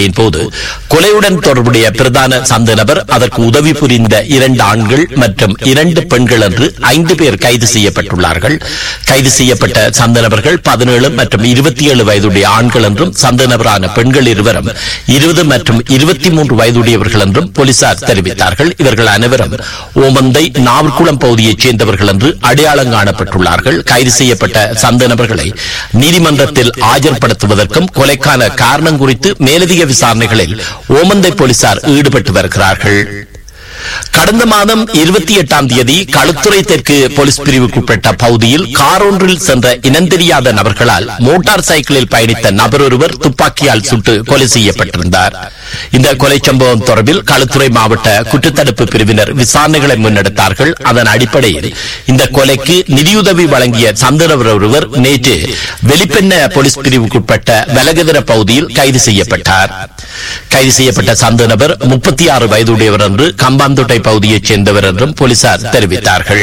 நடவடிக்கையின் போது கொலையுடன் தொடர்புடைய பிரதான சந்த நபர் அதற்கு உதவி புரிந்த இரண்டு ஆண்கள் மற்றும் இரண்டு பெண்கள் என்று ஐந்து பேர் கைது செய்யப்பட்டுள்ளார்கள் கைது செய்யப்பட்ட சந்த நபர்கள் பதினேழு மற்றும் இருபத்தி ஏழு வயதுடைய ஆண்கள் என்றும் சந்த நபரான பெண்கள் இருவரும் இருபது மற்றும் இருபத்தி மூன்று வயதுடையவர்கள் என்றும் போலீசார் தெரிவித்தார்கள் இவர்கள் அனைவரும் ஓமந்தை நாவற்குளம் பகுதியைச் சேர்ந்தவர்கள் என்று அடையாளம் காணப்பட்டுள்ளார்கள் கைது செய்யப்பட்ட சந்த நபர்களை நீதிமன்றத்தில் ஆஜர்படுத்துவதற்கும் கொலைக்கான காரணம் குறித்து மேலதிக விசாரணைகளில் ஓமந்தை போலீசார் ஈடுபட்டு வருகிறார்கள் கடந்த மாதம் இருபத்தி எட்டாம் தேதி களுத்துறை தெற்கு போலீஸ் பிரிவுக்குட்பட்ட பகுதியில் கார் ஒன்றில் சென்ற இனந்தெரியாத நபர்களால் மோட்டார் சைக்கிளில் பயணித்த நபர் ஒருவர் துப்பாக்கியால் சுட்டு கொலை செய்யப்பட்டிருந்தார் இந்த கொலை சம்பவம் தொடர்பில் களுத்துறை மாவட்ட குற்றத்தடுப்பு பிரிவினர் விசாரணைகளை முன்னெடுத்தார்கள் அதன் அடிப்படையில் இந்த கொலைக்கு நிதியுதவி வழங்கிய சந்திரவர் ஒருவர் நேற்று வெளிப்பெண்ண போலீஸ் பிரிவுக்குட்பட்ட வலகதிர பகுதியில் கைது செய்யப்பட்டார் கைது செய்யப்பட்ட சந்த நபர் முப்பத்தி ஆறு வயதுடையவர் என்று கம்பாந்தோட்டை பகுதியைச் சேர்ந்தவர் என்றும் போலீசார் தெரிவித்தார்கள்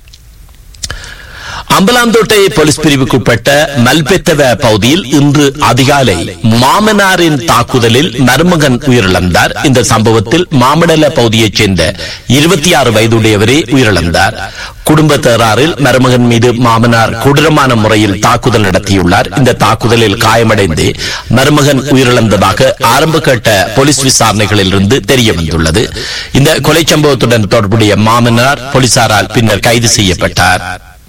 அம்பலாந்தோட்டை போலீஸ் பிரிவுக்குட்பட்ட மல்பெத்தவ பகுதியில் இன்று அதிகாலை மாமனாரின் தாக்குதலில் மருமகன் உயிரிழந்தார் இந்த சம்பவத்தில் மாமடல பகுதியைச் சேர்ந்த இருபத்தி ஆறு வயதுடையவரே உயிரிழந்தார் குடும்ப தகராறில் மருமகன் மீது மாமனார் கொடூரமான முறையில் தாக்குதல் நடத்தியுள்ளார் இந்த தாக்குதலில் காயமடைந்து மருமகன் உயிரிழந்ததாக ஆரம்ப கட்ட போலீஸ் விசாரணைகளில் இருந்து தெரிய வந்துள்ளது இந்த கொலை சம்பவத்துடன் தொடர்புடைய மாமனார் போலீசாரால் பின்னர் கைது செய்யப்பட்டார்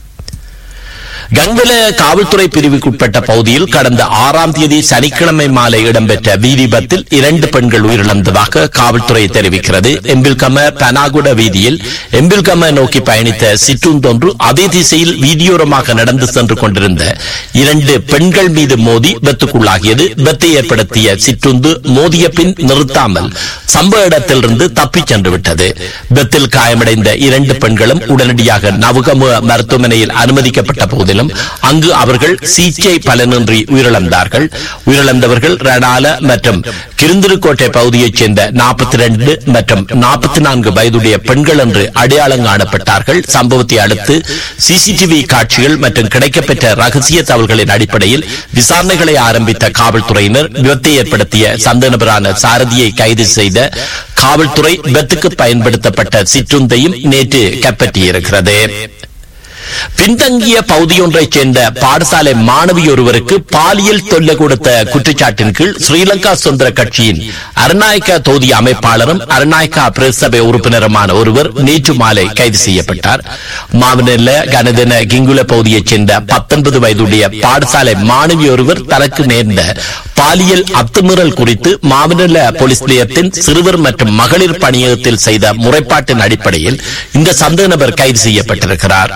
கங்கல காவல்துறை பிரிவுக்குட்பட்ட பகுதியில் கடந்த ஆறாம் தேதி சனிக்கிழமை மாலை இடம்பெற்ற வீதி விபத்தில் இரண்டு பெண்கள் உயிரிழந்ததாக காவல்துறை தெரிவிக்கிறது எம்பில்கம பனாகுட வீதியில் எம்பில்கம நோக்கி பயணித்த சிற்றுந்தொன்று அதே திசையில் வீதியோரமாக நடந்து சென்று கொண்டிருந்த இரண்டு பெண்கள் மீது மோதி விபத்துக்குள்ளாகியது விபத்தை ஏற்படுத்திய சிற்றுந்து மோதிய பின் நிறுத்தாமல் சம்பவ இடத்திலிருந்து தப்பிச் சென்று விட்டது விபத்தில் காயமடைந்த இரண்டு பெண்களும் உடனடியாக நவகம மருத்துவமனையில் அனுமதிக்கப்பட்ட போதிலும் அங்கு அவர்கள் சிகிச்சை பலனின்றி உயிரிழந்தார்கள் உயிரிழந்தவர்கள் ரணால மற்றும் கிருந்திருக்கோட்டை பகுதியைச் சேர்ந்த நாற்பத்தி ரெண்டு மற்றும் நாற்பத்தி நான்கு வயதுடைய பெண்கள் என்று அடையாளம் காணப்பட்டார்கள் சம்பவத்தை அடுத்து சிசிடிவி காட்சிகள் மற்றும் கிடைக்கப்பெற்ற ரகசிய தகவல்களின் அடிப்படையில் விசாரணைகளை ஆரம்பித்த காவல்துறையினர் விபத்தை ஏற்படுத்திய சந்த நபரான சாரதியை கைது செய்த காவல்துறை விபத்துக்கு பயன்படுத்தப்பட்ட சிற்றுந்தையும் நேற்று கைப்பற்றியிருக்கிறது பின்தங்கிய பகுதியொன்றைச் சேர்ந்த பாடசாலை மாணவி ஒருவருக்கு பாலியல் தொல்லை கொடுத்த குற்றச்சாட்டின் கீழ் ஸ்ரீலங்கா சுதந்திர கட்சியின் அருநாயக்கா தொகுதி அமைப்பாளரும் அருநாயக்கா பிரசபை உறுப்பினருமான ஒருவர் நேற்று மாலை கைது செய்யப்பட்டார் மாவனல்ல கனதன கிங்குல பகுதியைச் சேர்ந்த பத்தொன்பது வயதுடைய பாடசாலை மாணவி ஒருவர் தனக்கு நேர்ந்த பாலியல் அத்துமீறல் குறித்து மாவனல்ல போலீஸ் நிலையத்தின் சிறுவர் மற்றும் மகளிர் பணியகத்தில் செய்த முறைப்பாட்டின் அடிப்படையில் இந்த சந்தேக நபர் கைது செய்யப்பட்டிருக்கிறார்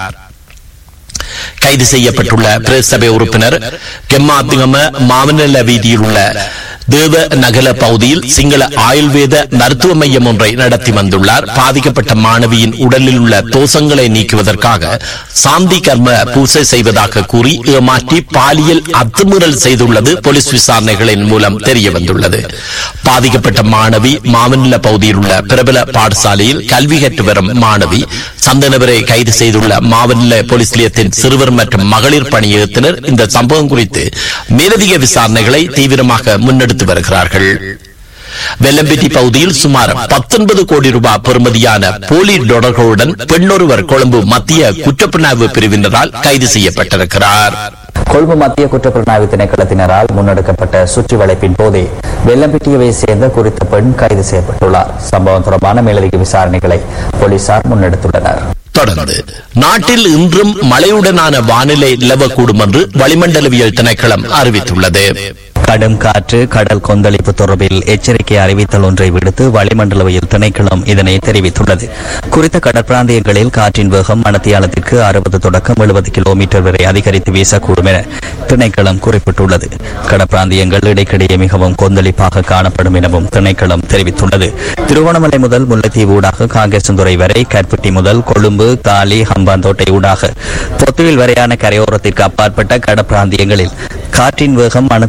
கைது செய்யப்பட்டுள்ள பிரசபை உறுப்பினர் கெம்மாத்திகம மாவனல்ல வீதியில் உள்ள தேவ நகல பகுதியில் சிங்கள ஆயுர்வேத மருத்துவ மையம் ஒன்றை நடத்தி வந்துள்ளார் பாதிக்கப்பட்ட மாணவியின் உடலில் உள்ள தோஷங்களை நீக்குவதற்காக சாந்தி கர்ம பூசை செய்வதாக கூறி ஏமாற்றி பாலியல் அத்துமீறல் செய்துள்ளது போலீஸ் விசாரணைகளின் மூலம் தெரிய வந்துள்ளது பாதிக்கப்பட்ட மாணவி மாவனில பகுதியில் உள்ள பிரபல பாடசாலையில் கல்வி கற்று வரும் மாணவி சந்தனவரை கைது செய்துள்ள மாவனில போலீஸ் நிலையத்தின் சிறுவர் மற்றும் மகளிர் பணியகத்தினர் இந்த சம்பவம் குறித்து மேலதிக விசாரணைகளை தீவிரமாக முன்னெடுத்து வருகிறார்கள் வெல்லம்பெட்டி பகுதியில் சுமார் பத்தொன்பது கோடி ரூபாய் பெறுமதியான போலி டொலர்களுடன் பெண்ணொருவர் கொழும்பு மத்திய குற்றப்புலனாய்வு பிரிவினரால் கைது செய்யப்பட்டிருக்கிறார் கொழும்பு மத்திய குற்றப்புலனாய்வு திணைக்களத்தினரால் முன்னெடுக்கப்பட்ட சுற்றி வளைப்பின் போதே வெள்ளம்பிட்டியவை சேர்ந்த குறித்த பெண் கைது செய்யப்பட்டுள்ளார் சம்பவம் தொடர்பான மேலதிக விசாரணைகளை போலீசார் முன்னெடுத்துள்ளனர் தொடர்ந்து நாட்டில் இன்றும் மழையுடனான வானிலை நிலவக்கூடும் என்று வளிமண்டலவியல் திணைக்களம் அறிவித்துள்ளது கடும் காற்று கடல் கொந்தளிப்பு தொடர்பில் எச்சரிக்கை அறிவித்தல் ஒன்றை விடுத்து வளிமண்டலவியல் திணைக்களம் இதனை தெரிவித்துள்ளது குறித்த கடற்பிராந்தியங்களில் காற்றின் வேகம் மணத்தியாலத்திற்கு அறுபது தொடக்கம் எழுபது கிலோமீட்டர் வரை அதிகரித்து வீசக்கூடும் என திணைக்களம் குறிப்பிட்டுள்ளது கடற்பிராந்தியங்கள் இடைக்கிடையே மிகவும் கொந்தளிப்பாக காணப்படும் எனவும் திணைக்களம் தெரிவித்துள்ளது திருவண்ணாமலை முதல் முல்லைத்தீவு ஊடாக காங்கேசந்துறை வரை கற்பட்டி முதல் கொழும்பு தாலி ஹம்பாந்தோட்டை ஊடாக பொத்துவில் வரையான கரையோரத்திற்கு அப்பாற்பட்ட கடற்பிராந்தியங்களில் காற்றின் வேகம் மணத்தியாலத்திற்கு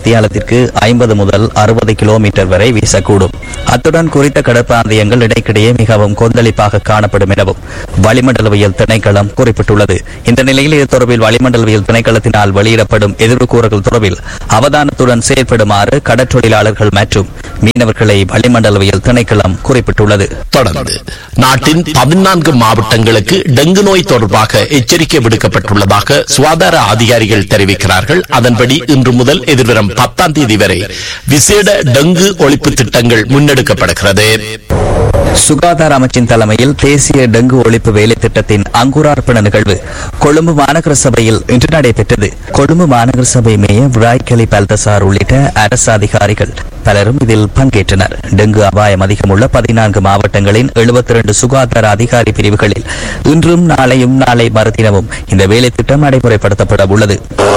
மணித்தியாலத்திற்கு ஐம்பது முதல் அறுபது கிலோமீட்டர் வரை வீசக்கூடும் அத்துடன் குறித்த கடற்பிராந்தியங்கள் இடைக்கிடையே மிகவும் கொந்தளிப்பாக காணப்படும் எனவும் வளிமண்டலவியல் திணைக்களம் குறிப்பிட்டுள்ளது இந்த நிலையில் இது தொடர்பில் வளிமண்டலவியல் திணைக்களத்தினால் வெளியிடப்படும் எதிர்வு கூறல்கள் தொடர்பில் அவதானத்துடன் செயல்படுமாறு கடற்றொழிலாளர்கள் மற்றும் மீனவர்களை வளிமண்டலவியல் திணைக்களம் குறிப்பிட்டுள்ளது தொடர்ந்து நாட்டின் பதினான்கு மாவட்டங்களுக்கு டெங்கு நோய் தொடர்பாக எச்சரிக்கை விடுக்கப்பட்டுள்ளதாக சுகாதார அதிகாரிகள் தெரிவிக்கிறார்கள் அதன்படி இன்று முதல் எதிர்வரும் பத்தாம் தேதி வரை விசேட டெங்கு ஒழிப்பு திட்டங்கள் முன்னெடுக்கப்படுகிறது சுகாதார அமைச்சின் தலைமையில் தேசிய டெங்கு ஒழிப்பு வேலை திட்டத்தின் அங்குரார்ப்பண நிகழ்வு கொழும்பு மாநகர சபையில் இன்று நடைபெற்றது கொழும்பு மாநகர சபை மேயர் விராய்கலி பல்தசார் உள்ளிட்ட அரசு அதிகாரிகள் பலரும் இதில் பங்கேற்றனர் டெங்கு அபாயம் அதிகமுள்ள பதினான்கு மாவட்டங்களின் 72 சுகாதார அதிகாரி பிரிவுகளில் இன்றும் நாளையும் நாளை மறுதினமும் இந்த வேலை திட்டம் நடைமுறைப்படுத்தப்பட உள்ளது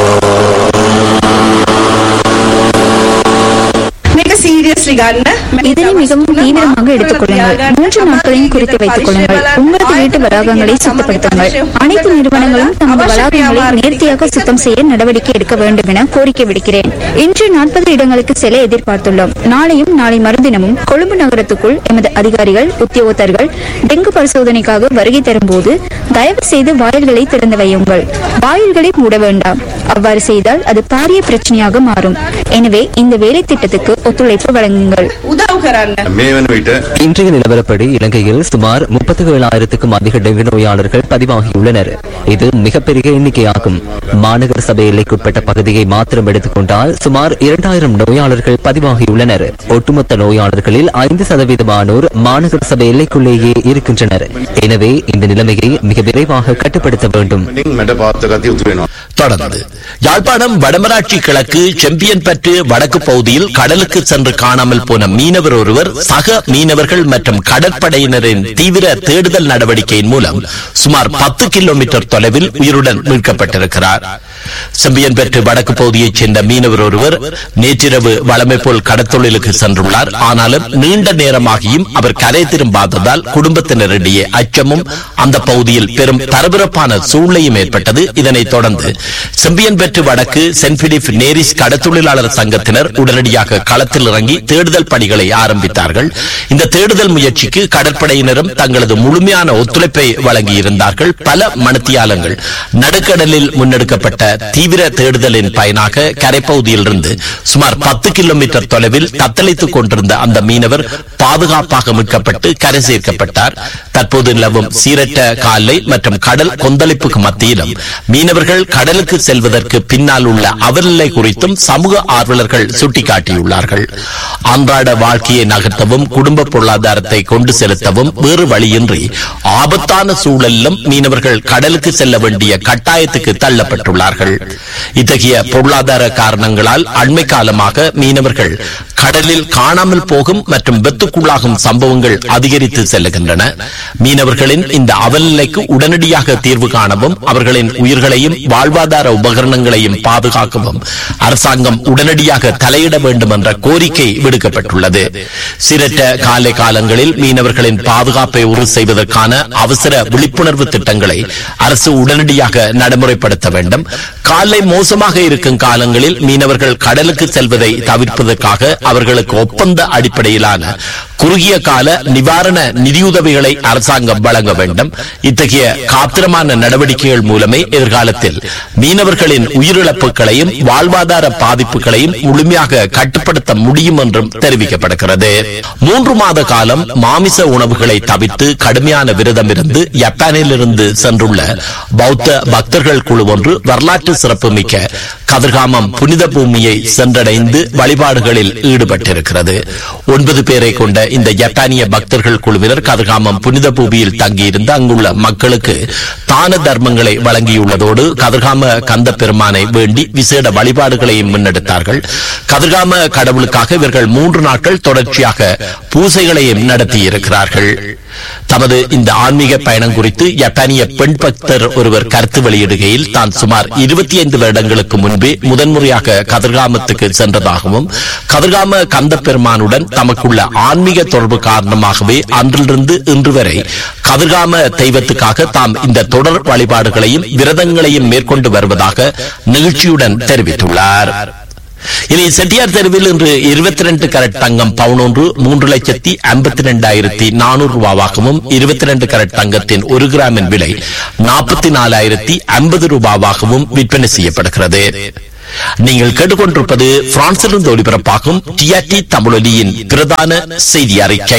මේක සීරියස්ලි ගන්න இதனை மிகவும் தீவிரமாக எடுத்துக் கொள்ளுங்கள் மூன்று நாட்களையும் குறித்து வைத்துக் கொள்ளுங்கள் உங்களது வீட்டு வளாகங்களை சுத்தப்படுத்துங்கள் அனைத்து நிறுவனங்களும் தமது வளாகங்களை நேர்த்தியாக சுத்தம் செய்ய நடவடிக்கை எடுக்க வேண்டும் என கோரிக்கை விடுக்கிறேன் இன்று நாற்பது இடங்களுக்கு செல்ல எதிர்பார்த்துள்ளோம் நாளையும் நாளை மறுதினமும் கொழும்பு நகரத்துக்குள் எமது அதிகாரிகள் உத்தியோகத்தர்கள் டெங்கு பரிசோதனைக்காக வருகை தரும்போது தயவு செய்து வாயில்களை திறந்து வையுங்கள் வாயில்களை மூட வேண்டாம் அவ்வாறு செய்தால் அது பாரிய பிரச்சனையாக மாறும் எனவே இந்த வேலை திட்டத்துக்கு ஒத்துழைப்பு வழங்குங்கள் උදව් කරන්න මේ වන විට இன்றைய நிலவரப்படி இலங்கையில் சுமார் முப்பத்தி ஏழாயிரத்துக்கும் அதிக டெங்கு நோயாளர்கள் பதிவாகியுள்ளனர் இது மிகப்பெரிய எண்ணிக்கையாகும் மாநகர சபை எல்லைக்குட்பட்ட பகுதியை மாத்திரம் எடுத்துக்கொண்டால் சுமார் இரண்டாயிரம் நோயாளர்கள் பதிவாகியுள்ளனர் ஒட்டுமொத்த நோயாளர்களில் ஐந்து சதவீதமானோர் மாநகர சபை எல்லைக்குள்ளேயே இருக்கின்றனர் எனவே இந்த நிலைமையை மிக விரைவாக கட்டுப்படுத்த வேண்டும் මැඩ පාත්තගති උතු වෙනවා. தொடர்ந்து யாழ்ப்பாணம் வடமராட்சி கிழக்கு செம்பியன் பற்று வடக்கு பகுதியில் கடலுக்கு சென்று காணாமல் போன மீனவர் ஒருவர் சக மீனவர்கள் மற்றும் கடற்படையினரின் தீவிர தேடுதல் நடவடிக்கையின் மூலம் சுமார் பத்து கிலோமீட்டர் தொலைவில் உயிருடன் மீட்கப்பட்டிருக்கிறார் செம்பியன் பெற்று வடக்கு பகுதியைச் சேர்ந்த மீனவர் ஒருவர் நேற்றிரவு வளமை போல் கடத்தொழிலுக்கு சென்றுள்ளார் ஆனாலும் நீண்ட நேரமாகியும் அவர் கரை திரும்பாததால் குடும்பத்தினரிடையே அச்சமும் அந்த பகுதியில் பெரும் பரபரப்பான சூழ்நிலையும் ஏற்பட்டது இதனைத் தொடர்ந்து செம்பியன் பெற்று வடக்கு சென்ட் பிலிப் நேரிஸ் கடத்தொழிலாளர் சங்கத்தினர் உடனடியாக களத்தில் இறங்கி தேடுதல் பணிகளை ஆரம்பித்தார்கள் இந்த தேடுதல் முயற்சிக்கு கடற்படையினரும் தங்களது முழுமையான ஒத்துழைப்பை வழங்கியிருந்தார்கள் பல மணித்தியாலங்கள் நடுக்கடலில் முன்னெடுக்கப்பட்ட தீவிர தேடுதலின் பயனாக கரைப்பகுதியிலிருந்து சுமார் பத்து கிலோமீட்டர் தொலைவில் தத்தளித்துக் கொண்டிருந்த அந்த மீனவர் பாதுகாப்பாக மீட்கப்பட்டு கரை சேர்க்கப்பட்டார் தற்போது நிலவும் சீரற்ற காலை மற்றும் கடல் கொந்தளிப்புக்கு மத்தியிலும் மீனவர்கள் கடலுக்கு செல்வதற்கு பின்னால் உள்ள அவர்நிலை குறித்தும் சமூக ஆர்வலர்கள் சுட்டிக்காட்டியுள்ளார்கள் அன்றாட வாழ்க்கையை நகர்த்தவும் குடும்ப பொருளாதாரத்தை கொண்டு செலுத்தவும் வேறு வழியின்றி ஆபத்தான சூழலிலும் மீனவர்கள் கடலுக்கு செல்ல வேண்டிய கட்டாயத்துக்கு தள்ளப்பட்டுள்ளார்கள் இத்தகைய பொருளாதார காரணங்களால் அண்மை காலமாக மீனவர்கள் கடலில் காணாமல் போகும் மற்றும் வெத்துக்குள்ளாகும் சம்பவங்கள் அதிகரித்து செல்லுகின்றன மீனவர்களின் இந்த அவல்நிலைக்கு உடனடியாக தீர்வு காணவும் அவர்களின் உயிர்களையும் வாழ்வாதார உபகரணங்களையும் பாதுகாக்கவும் அரசாங்கம் உடனடியாக தலையிட வேண்டும் என்ற கோரிக்கை விடுக்கப்பட்டுள்ளது சிரட்ட காலை காலங்களில் மீனவர்களின் பாதுகாப்பை உறுதி செய்வதற்கான அவசர விழிப்புணர்வு திட்டங்களை அரசு உடனடியாக நடைமுறைப்படுத்த வேண்டும் காலை மோசமாக இருக்கும் காலங்களில் மீனவர்கள் கடலுக்கு செல்வதை தவிர்ப்பதற்காக அவர்களுக்கு ஒப்பந்த அடிப்படையிலான குறுகிய கால நிவாரண நிதியுதவிகளை அரசாங்கம் வழங்க வேண்டும் இத்தகைய காத்திரமான நடவடிக்கைகள் மூலமே எதிர்காலத்தில் மீனவர்களின் உயிரிழப்புகளையும் வாழ்வாதார பாதிப்புகளையும் முழுமையாக கட்டுப்படுத்த முடியும் என்றும் தெரிவிக்கப்படுகிறது மூன்று மாத காலம் மாமிச உணவுகளை தவிர்த்து கடுமையான விரதம் இருந்து ஜப்பானில் இருந்து சென்றுள்ள பௌத்த பக்தர்கள் குழு ஒன்று வரலாற்று சிறப்புமிக்க கதிர்காமம் புனித பூமியை சென்றடைந்து வழிபாடுகளில் ஈடுபட்டிருக்கிறது ஒன்பது பேரை கொண்ட இந்த ஜப்பானிய பக்தர்கள் குழுவினர் கதிர்காமம் புனித பூமியில் தங்கியிருந்து அங்குள்ள மக்களுக்கு தான தர்மங்களை வழங்கியுள்ளதோடு கதிர்காம கந்த பெருமானை வேண்டி விசேட வழிபாடுகளையும் முன்னெடுத்தார்கள் கதிர்காம கடவுளுக்காக இவர்கள் மூன்று நாட்கள் தொடர்ச்சியாக பூசைகளையும் நடத்தியிருக்கிறார்கள் தமது இந்த ஆன்மீக பயணம் குறித்து ஜப்பானிய பெண் பக்தர் ஒருவர் கருத்து வெளியிடுகையில் தான் சுமார் இருபத்தி ஐந்து வருடங்களுக்கு முன்பே முதன்முறையாக கதிர்காமத்துக்கு சென்றதாகவும் கதிர்காம கந்த பெருமானுடன் தமக்குள்ள ஆன்மீக தொடர்பு காரணமாகவே அன்றிலிருந்து இன்று வரை கதிர்காம தெய்வத்துக்காக தாம் இந்த தொடர் வழிபாடுகளையும் விரதங்களையும் மேற்கொண்டு வருவதாக நிகழ்ச்சியுடன் தெரிவித்துள்ளார் இனி செட்டியார் தெருவில் இன்று இருபத்தி ரெண்டு கரட் தங்கம் பவுன் ஒன்று மூன்று லட்சத்தி ஐம்பத்தி ரெண்டாயிரத்தி நானூறு ரூபாவாகவும் இருபத்தி ரெண்டு கரட் தங்கத்தின் ஒரு கிராமின் விலை நாற்பத்தி நாலாயிரத்தி ஐம்பது ரூபாவாகவும் விற்பனை செய்யப்படுகிறது நீங்கள் கேட்டுக்கொண்டிருப்பது பிரான்சிலிருந்து ஒளிபரப்பாகும் டிஆர்டி தமிழொலியின் பிரதான செய்தி அறிக்கை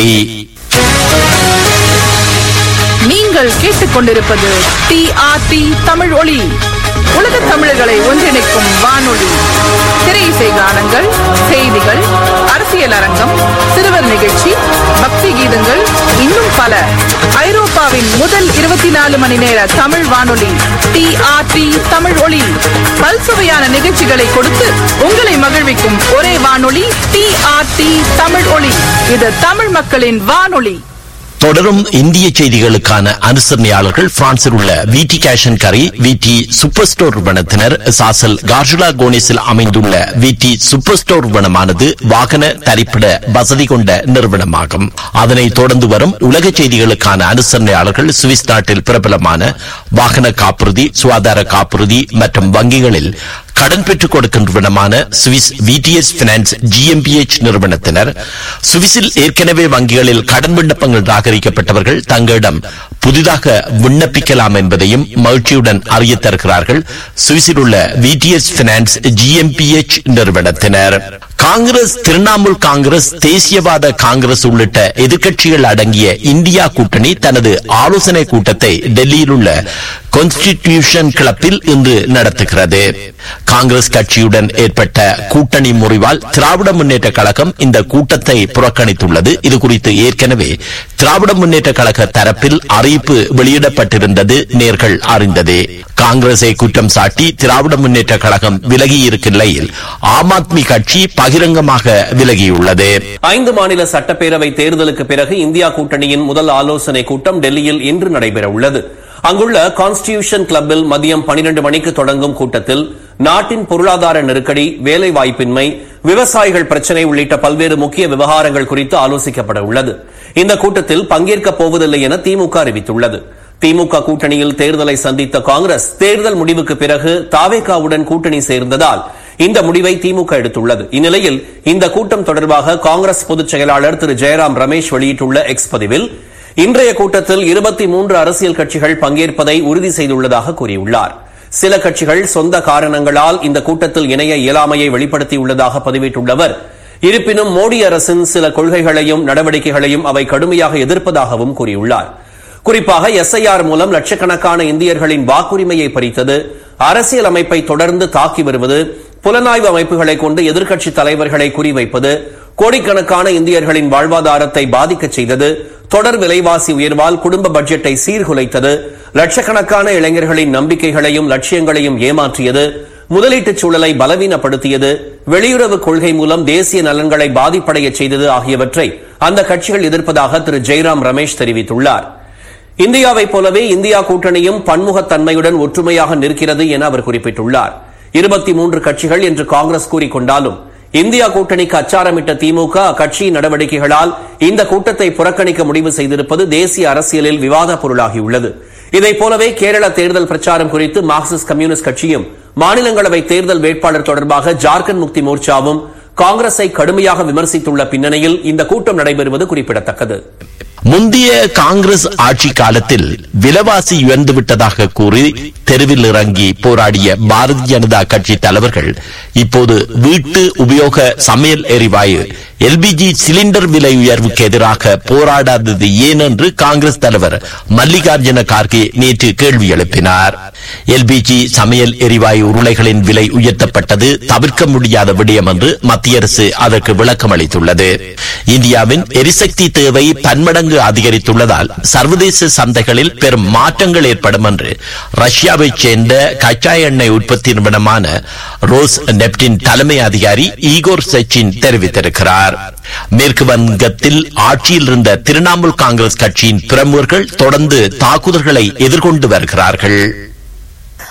நீங்கள் கேட்டுக்கொண்டிருப்பது டிஆர்டி தமிழ் ஒளி உலக தமிழர்களை ஒன்றிணைக்கும் வானொலி திரையிசை கானங்கள் செய்திகள் அரசியல் அரங்கம் சிறுவர் நிகழ்ச்சி பக்தி கீதங்கள் இன்னும் பல ஐரோப்பாவின் முதல் இருபத்தி நாலு மணி நேர தமிழ் வானொலி டிஆர்டி தமிழ் ஒளி பல்சுவையான நிகழ்ச்சிகளை கொடுத்து உங்களை மகிழ்விக்கும் ஒரே வானொலி டிஆர்டி தமிழ் ஒளி இது தமிழ் மக்களின் வானொலி தொடரும் இந்திய செய்திகளுக்கான அனுசரணையாளர்கள் பிரான்சில் உள்ள விடி கேஷன் கரி விடி சூப்பர் ஸ்டோர் நிறுவனத்தினர் சாசல் கார்ஜுலா கோனிஸில் அமைந்துள்ள விடி சூப்பர் ஸ்டோர் நிறுவனமானது வாகன தரிப்பிட வசதி கொண்ட நிறுவனமாகும் அதனைத் தொடர்ந்து வரும் உலக செய்திகளுக்கான அனுசரணையாளர்கள் சுவிஸ் நாட்டில் பிரபலமான வாகன காப்புறுதி சுகாதார காப்புறுதி மற்றும் வங்கிகளில் கடன் பெற்றுக் கொடுக்கின்றவனமான சுவிஸ் விடிஎஸ் பினான்ஸ் ஜிஎம்பிஎச் நிறுவனத்தினர் சுவிஸில் ஏற்கனவே வங்கிகளில் கடன் விண்ணப்பங்கள் நிராகரிக்கப்பட்டவர்கள் தங்களிடம் புதிதாக விண்ணப்பிக்கலாம் என்பதையும் மகிழ்ச்சியுடன் அறிய தருகிறார்கள் சுவிஸில் உள்ள விடிஎஸ் பினான்ஸ் ஜிஎம்பிஎச் நிறுவனத்தினர் காங்கிரஸ் திரிணாமுல் காங்கிரஸ் தேசியவாத காங்கிரஸ் உள்ளிட்ட எதிர்க்கட்சிகள் அடங்கிய இந்தியா கூட்டணி தனது ஆலோசனை கூட்டத்தை டெல்லியில் உள்ள கான்ஸ்டிடியூஷன் கிளப்பில் இன்று நடத்துகிறது காங்கிரஸ் கட்சியுடன் ஏற்பட்ட கூட்டணி முறிவால் திராவிட முன்னேற்ற கழகம் இந்த கூட்டத்தை புறக்கணித்துள்ளது இது குறித்து ஏற்கனவே திராவிட முன்னேற்ற கழக தரப்பில் அறிவிப்பு வெளியிடப்பட்டிருந்தது நேர்கள் அறிந்ததே காங்கிரஸை குற்றம் சாட்டி திராவிட முன்னேற்ற கழகம் விலகியிருக்கும் நிலையில் ஆம் ஆத்மி கட்சி பகிரங்கமாக விலகியுள்ளது ஐந்து மாநில சட்டப்பேரவை தேர்தலுக்கு பிறகு இந்தியா கூட்டணியின் முதல் ஆலோசனை கூட்டம் டெல்லியில் இன்று நடைபெற உள்ளது அங்குள்ள கான்ஸ்டிடியூஷன் கிளப்பில் மதியம் 12 மணிக்கு தொடங்கும் கூட்டத்தில் நாட்டின் பொருளாதார நெருக்கடி வேலை வாய்ப்பின்மை விவசாயிகள் பிரச்சினை உள்ளிட்ட பல்வேறு முக்கிய விவகாரங்கள் குறித்து ஆலோசிக்கப்பட உள்ளது இந்த கூட்டத்தில் பங்கேற்கப் போவதில்லை என திமுக அறிவித்துள்ளது திமுக கூட்டணியில் தேர்தலை சந்தித்த காங்கிரஸ் தேர்தல் முடிவுக்கு பிறகு தாவேகாவுடன் கூட்டணி சேர்ந்ததால் இந்த முடிவை திமுக எடுத்துள்ளது இந்நிலையில் இந்த கூட்டம் தொடர்பாக காங்கிரஸ் பொதுச் செயலாளர் திரு ஜெயராம் ரமேஷ் வெளியிட்டுள்ள எக்ஸ் பதிவில் இன்றைய கூட்டத்தில் இருபத்தி மூன்று அரசியல் கட்சிகள் பங்கேற்பதை உறுதி செய்துள்ளதாக கூறியுள்ளார் சில கட்சிகள் சொந்த காரணங்களால் இந்த கூட்டத்தில் இணைய இயலாமையை வெளிப்படுத்தியுள்ளதாக பதிவிட்டுள்ளவர் இருப்பினும் மோடி அரசின் சில கொள்கைகளையும் நடவடிக்கைகளையும் அவை கடுமையாக எதிர்ப்பதாகவும் கூறியுள்ளார் குறிப்பாக எஸ்ஐஆர் மூலம் லட்சக்கணக்கான இந்தியர்களின் வாக்குரிமையை பறித்தது அரசியல் அமைப்பை தொடர்ந்து தாக்கி வருவது புலனாய்வு அமைப்புகளை கொண்டு எதிர்க்கட்சி தலைவர்களை குறிவைப்பது கோடிக்கணக்கான இந்தியர்களின் வாழ்வாதாரத்தை பாதிக்கச் செய்தது தொடர் விலைவாசி உயர்வால் குடும்ப பட்ஜெட்டை சீர்குலைத்தது லட்சக்கணக்கான இளைஞர்களின் நம்பிக்கைகளையும் லட்சியங்களையும் ஏமாற்றியது முதலீட்டுச் சூழலை பலவீனப்படுத்தியது வெளியுறவு கொள்கை மூலம் தேசிய நலன்களை பாதிப்படையச் செய்தது ஆகியவற்றை அந்த கட்சிகள் எதிர்ப்பதாக திரு ஜெய்ராம் ரமேஷ் தெரிவித்துள்ளார் இந்தியாவைப் போலவே இந்தியா கூட்டணியும் பன்முகத்தன்மையுடன் ஒற்றுமையாக நிற்கிறது என அவர் குறிப்பிட்டுள்ளார் இருபத்தி மூன்று கட்சிகள் என்று காங்கிரஸ் கூறிக்கொண்டாலும் இந்தியா கூட்டணிக்கு அச்சாரமிட்ட திமுக அக்கட்சியின் நடவடிக்கைகளால் இந்த கூட்டத்தை புறக்கணிக்க முடிவு செய்திருப்பது தேசிய அரசியலில் விவாத பொருளாகியுள்ளது இதைப் போலவே கேரள தேர்தல் பிரச்சாரம் குறித்து மார்க்சிஸ்ட் கம்யூனிஸ்ட் கட்சியும் மாநிலங்களவை தேர்தல் வேட்பாளர் தொடர்பாக ஜார்க்கண்ட் முக்தி மோர்ச்சாவும் காங்கிரஸை கடுமையாக விமர்சித்துள்ள பின்னணியில் இந்த கூட்டம் நடைபெறுவது குறிப்பிடத்தக்கது முந்தைய காங்கிரஸ் ஆட்சி காலத்தில் விலைவாசி உயர்ந்து விட்டதாக கூறி தெருவில் இறங்கி போராடிய பாரதிய ஜனதா கட்சி தலைவர்கள் இப்போது வீட்டு உபயோக சமையல் எரிவாயு எல்பிஜி சிலிண்டர் விலை உயர்வுக்கு எதிராக போராடாதது ஏன் என்று காங்கிரஸ் தலைவர் மல்லிகார்ஜுன கார்கே நேற்று கேள்வி எழுப்பினார் எல்பிஜி சமையல் எரிவாயு உருளைகளின் விலை உயர்த்தப்பட்டது தவிர்க்க முடியாத விடயம் என்று மத்திய அரசு அதற்கு விளக்கம் அளித்துள்ளது இந்தியாவின் எரிசக்தி தேவை பன்மடங்கு அதிகரித்துள்ளதால் சர்வதேச சந்தைகளில் பெரும் மாற்றங்கள் ஏற்படும் என்று ரஷ்யாவைச் சேர்ந்த கச்சா எண்ணெய் உற்பத்தி நிறுவனமான ரோஸ் நெப்டின் தலைமை அதிகாரி ஈகோர் சச்சின் தெரிவித்திருக்கிறார் மேற்கு வங்கத்தில் ஆட்சியில் இருந்த திரிணாமுல் காங்கிரஸ் கட்சியின் பிரமுகர்கள் தொடர்ந்து தாக்குதல்களை எதிர்கொண்டு வருகிறார்கள்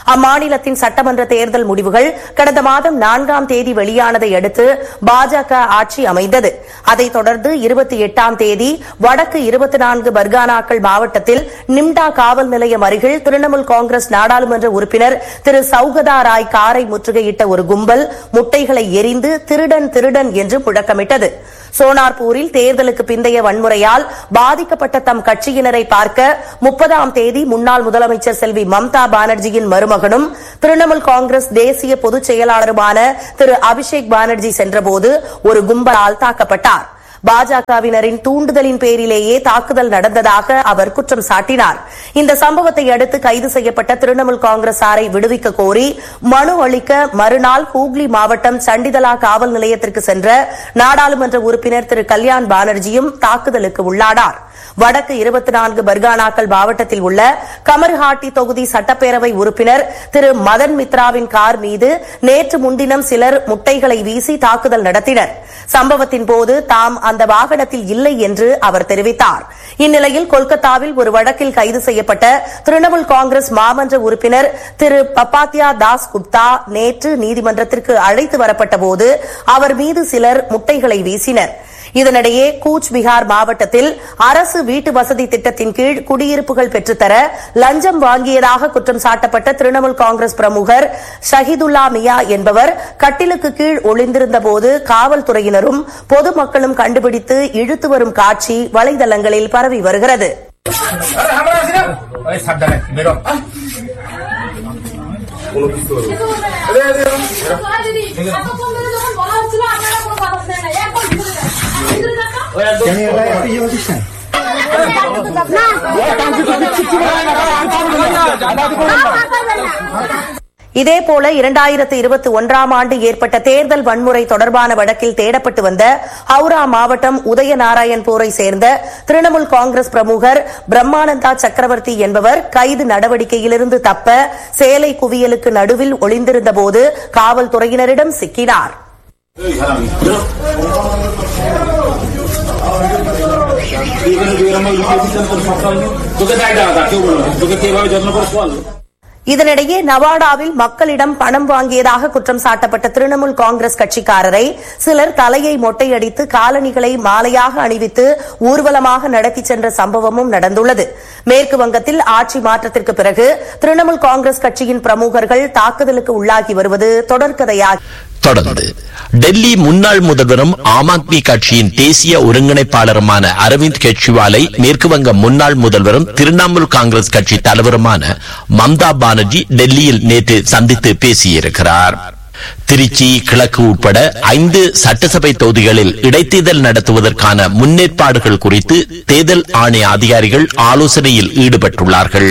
அம்மாநிலத்தின் சட்டமன்ற தேர்தல் முடிவுகள் கடந்த மாதம் நான்காம் தேதி வெளியானதை அடுத்து பாஜக ஆட்சி அமைந்தது அதைத் தொடர்ந்து இருபத்தி எட்டாம் தேதி வடக்கு இருபத்தி நான்கு பர்கானாக்கள் மாவட்டத்தில் நிம்டா காவல் நிலையம் அருகில் திரிணாமுல் காங்கிரஸ் நாடாளுமன்ற உறுப்பினர் திரு சௌகதா ராய் காரை முற்றுகையிட்ட ஒரு கும்பல் முட்டைகளை எரிந்து திருடன் திருடன் என்று முழக்கமிட்டது சோனார்பூரில் தேர்தலுக்கு பிந்தைய வன்முறையால் பாதிக்கப்பட்ட தம் கட்சியினரை பார்க்க முப்பதாம் தேதி முன்னாள் முதலமைச்சர் செல்வி மம்தா பானர்ஜியின் மருமகனும் திரிணாமுல் காங்கிரஸ் தேசிய பொதுச் செயலாளருமான திரு அபிஷேக் பானர்ஜி சென்றபோது ஒரு கும்பலால் தாக்கப்பட்டார் பாஜகவினரின் தூண்டுதலின் பேரிலேயே தாக்குதல் நடந்ததாக அவர் குற்றம் சாட்டினார் இந்த சம்பவத்தை அடுத்து கைது செய்யப்பட்ட திரிணாமுல் காங்கிரசாரை விடுவிக்க கோரி மனு அளிக்க மறுநாள் ஹூக்ளி மாவட்டம் சண்டிதலா காவல் நிலையத்திற்கு சென்ற நாடாளுமன்ற உறுப்பினர் திரு கல்யாண் பானர்ஜியும் தாக்குதலுக்கு உள்ளானார் வடக்கு இருபத்தி நான்கு பர்கானாக்கள் மாவட்டத்தில் உள்ள கமர்ஹாட்டி தொகுதி சட்டப்பேரவை உறுப்பினர் திரு மதன் மித்ராவின் கார் மீது நேற்று முன்தினம் சிலர் முட்டைகளை வீசி தாக்குதல் நடத்தினர் சம்பவத்தின் போது தாம் அந்த வாகனத்தில் இல்லை என்று அவர் தெரிவித்தார் இந்நிலையில் கொல்கத்தாவில் ஒரு வழக்கில் கைது செய்யப்பட்ட திரிணாமுல் காங்கிரஸ் மாமன்ற உறுப்பினர் திரு பப்பாத்தியா தாஸ் குப்தா நேற்று நீதிமன்றத்திற்கு அழைத்து வரப்பட்ட போது அவர் மீது சிலர் முட்டைகளை வீசினர் இதனிடையே கூச் பீகார் மாவட்டத்தில் அரசு வீட்டு வசதி திட்டத்தின் கீழ் குடியிருப்புகள் பெற்றுத்தர லஞ்சம் வாங்கியதாக குற்றம் சாட்டப்பட்ட திரிணாமுல் காங்கிரஸ் பிரமுகர் ஷஹிதுல்லா மியா என்பவர் கட்டிலுக்கு கீழ் ஒளிந்திருந்தபோது காவல்துறையினரும் பொதுமக்களும் கண்டுபிடித்து இழுத்து வரும் காட்சி வலைதளங்களில் பரவி வருகிறது இதேபோல இரண்டாயிரத்து இருபத்தி ஒன்றாம் ஆண்டு ஏற்பட்ட தேர்தல் வன்முறை தொடர்பான வழக்கில் தேடப்பட்டு வந்த ஹவுரா மாவட்டம் உதயநாராயண்பூரை சேர்ந்த திரிணாமுல் காங்கிரஸ் பிரமுகர் பிரம்மானந்தா சக்கரவர்த்தி என்பவர் கைது நடவடிக்கையிலிருந்து தப்ப சேலை குவியலுக்கு நடுவில் ஒளிந்திருந்தபோது காவல்துறையினரிடம் சிக்கினார் இதனிடையே நவாடாவில் மக்களிடம் பணம் வாங்கியதாக குற்றம் சாட்டப்பட்ட திரிணாமுல் காங்கிரஸ் கட்சிக்காரரை சிலர் தலையை மொட்டையடித்து காலணிகளை மாலையாக அணிவித்து ஊர்வலமாக நடத்திச் சென்ற சம்பவமும் நடந்துள்ளது மேற்கு வங்கத்தில் ஆட்சி மாற்றத்திற்கு பிறகு திரிணாமுல் காங்கிரஸ் கட்சியின் பிரமுகர்கள் தாக்குதலுக்கு உள்ளாகி வருவது தொடர்கதையாகி தொடர்ந்து டெல்லி முன்னாள் முதல்வரும் ஆம் ஆத்மி கட்சியின் தேசிய ஒருங்கிணைப்பாளருமான அரவிந்த் கெஜ்ரிவாலை மேற்குவங்க முன்னாள் முதல்வரும் திரிணாமுல் காங்கிரஸ் கட்சி தலைவருமான மம்தா பானர்ஜி டெல்லியில் நேற்று சந்தித்து பேசியிருக்கிறார் திருச்சி கிழக்கு உட்பட ஐந்து சட்டசபை தொகுதிகளில் இடைத்தேர்தல் நடத்துவதற்கான முன்னேற்பாடுகள் குறித்து தேர்தல் ஆணைய அதிகாரிகள் ஆலோசனையில் ஈடுபட்டுள்ளார்கள்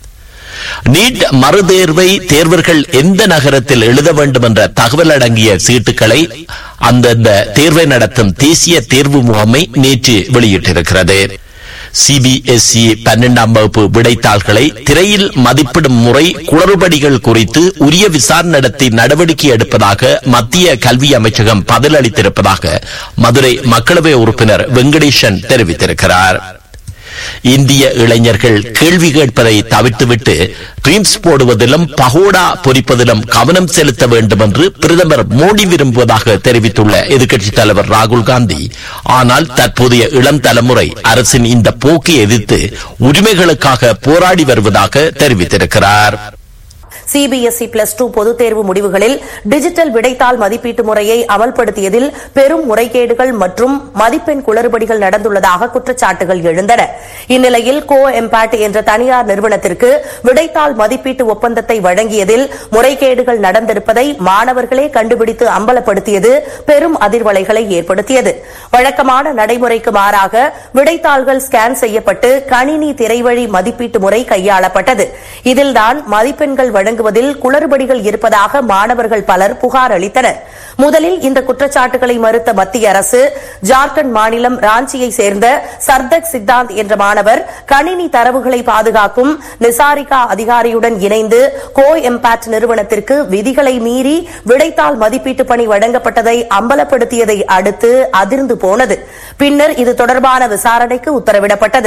நீட் மறுதேர்வை தேர்வர்கள் எந்த நகரத்தில் எழுத வேண்டும் என்ற தகவல் அடங்கிய சீட்டுகளை அந்தந்த தேர்வை நடத்தும் தேசிய தேர்வு முகமை நேற்று வெளியிட்டிருக்கிறது சிபிஎஸ்இ பன்னெண்டாம் வகுப்பு விடைத்தாள்களை திரையில் மதிப்பிடும் முறை குளறுபடிகள் குறித்து உரிய விசாரணை நடத்தி நடவடிக்கை எடுப்பதாக மத்திய கல்வி அமைச்சகம் பதிலளித்திருப்பதாக மதுரை மக்களவை உறுப்பினர் வெங்கடேசன் தெரிவித்திருக்கிறார் இந்திய இளைஞர்கள் கேள்வி கேட்பதை தவிர்த்துவிட்டு ட்ரீம்ஸ் போடுவதிலும் பகோடா பொறிப்பதிலும் கவனம் செலுத்த வேண்டும் என்று பிரதமர் மோடி விரும்புவதாக தெரிவித்துள்ள எதிர்க்கட்சித் தலைவர் ராகுல் காந்தி ஆனால் தற்போதைய இளம் தலைமுறை அரசின் இந்த போக்கை எதிர்த்து உரிமைகளுக்காக போராடி வருவதாக தெரிவித்திருக்கிறார் சிபிஎஸ்இ பிளஸ் டூ பொதுத் தேர்வு முடிவுகளில் டிஜிட்டல் விடைத்தாள் மதிப்பீட்டு முறையை அமல்படுத்தியதில் பெரும் முறைகேடுகள் மற்றும் மதிப்பெண் குளறுபடிகள் நடந்துள்ளதாக குற்றச்சாட்டுகள் எழுந்தன இந்நிலையில் கோ எம்பாட் என்ற தனியார் நிறுவனத்திற்கு விடைத்தாள் மதிப்பீட்டு ஒப்பந்தத்தை வழங்கியதில் முறைகேடுகள் நடந்திருப்பதை மாணவர்களே கண்டுபிடித்து அம்பலப்படுத்தியது பெரும் அதிர்வலைகளை ஏற்படுத்தியது வழக்கமான நடைமுறைக்கு மாறாக விடைத்தாள்கள் ஸ்கேன் செய்யப்பட்டு கணினி திரைவழி மதிப்பீட்டு முறை கையாளப்பட்டது இதில்தான் மதிப்பெண்கள் வழங்குவதில் குளறுபடிகள் இருப்பதாக மாணவர்கள் பலர் புகார் அளித்தனர் முதலில் இந்த குற்றச்சாட்டுகளை மறுத்த மத்திய அரசு ஜார்க்கண்ட் மாநிலம் ராஞ்சியை சேர்ந்த சர்தக் சித்தாந்த் என்ற மாணவர் கணினி தரவுகளை பாதுகாக்கும் நிசாரிகா அதிகாரியுடன் இணைந்து கோ எம்பாட் நிறுவனத்திற்கு விதிகளை மீறி விடைத்தாள் மதிப்பீட்டு பணி வழங்கப்பட்டதை அம்பலப்படுத்தியதை அடுத்து அதிர்ந்து போனது பின்னர் இது தொடர்பான விசாரணைக்கு உத்தரவிடப்பட்டது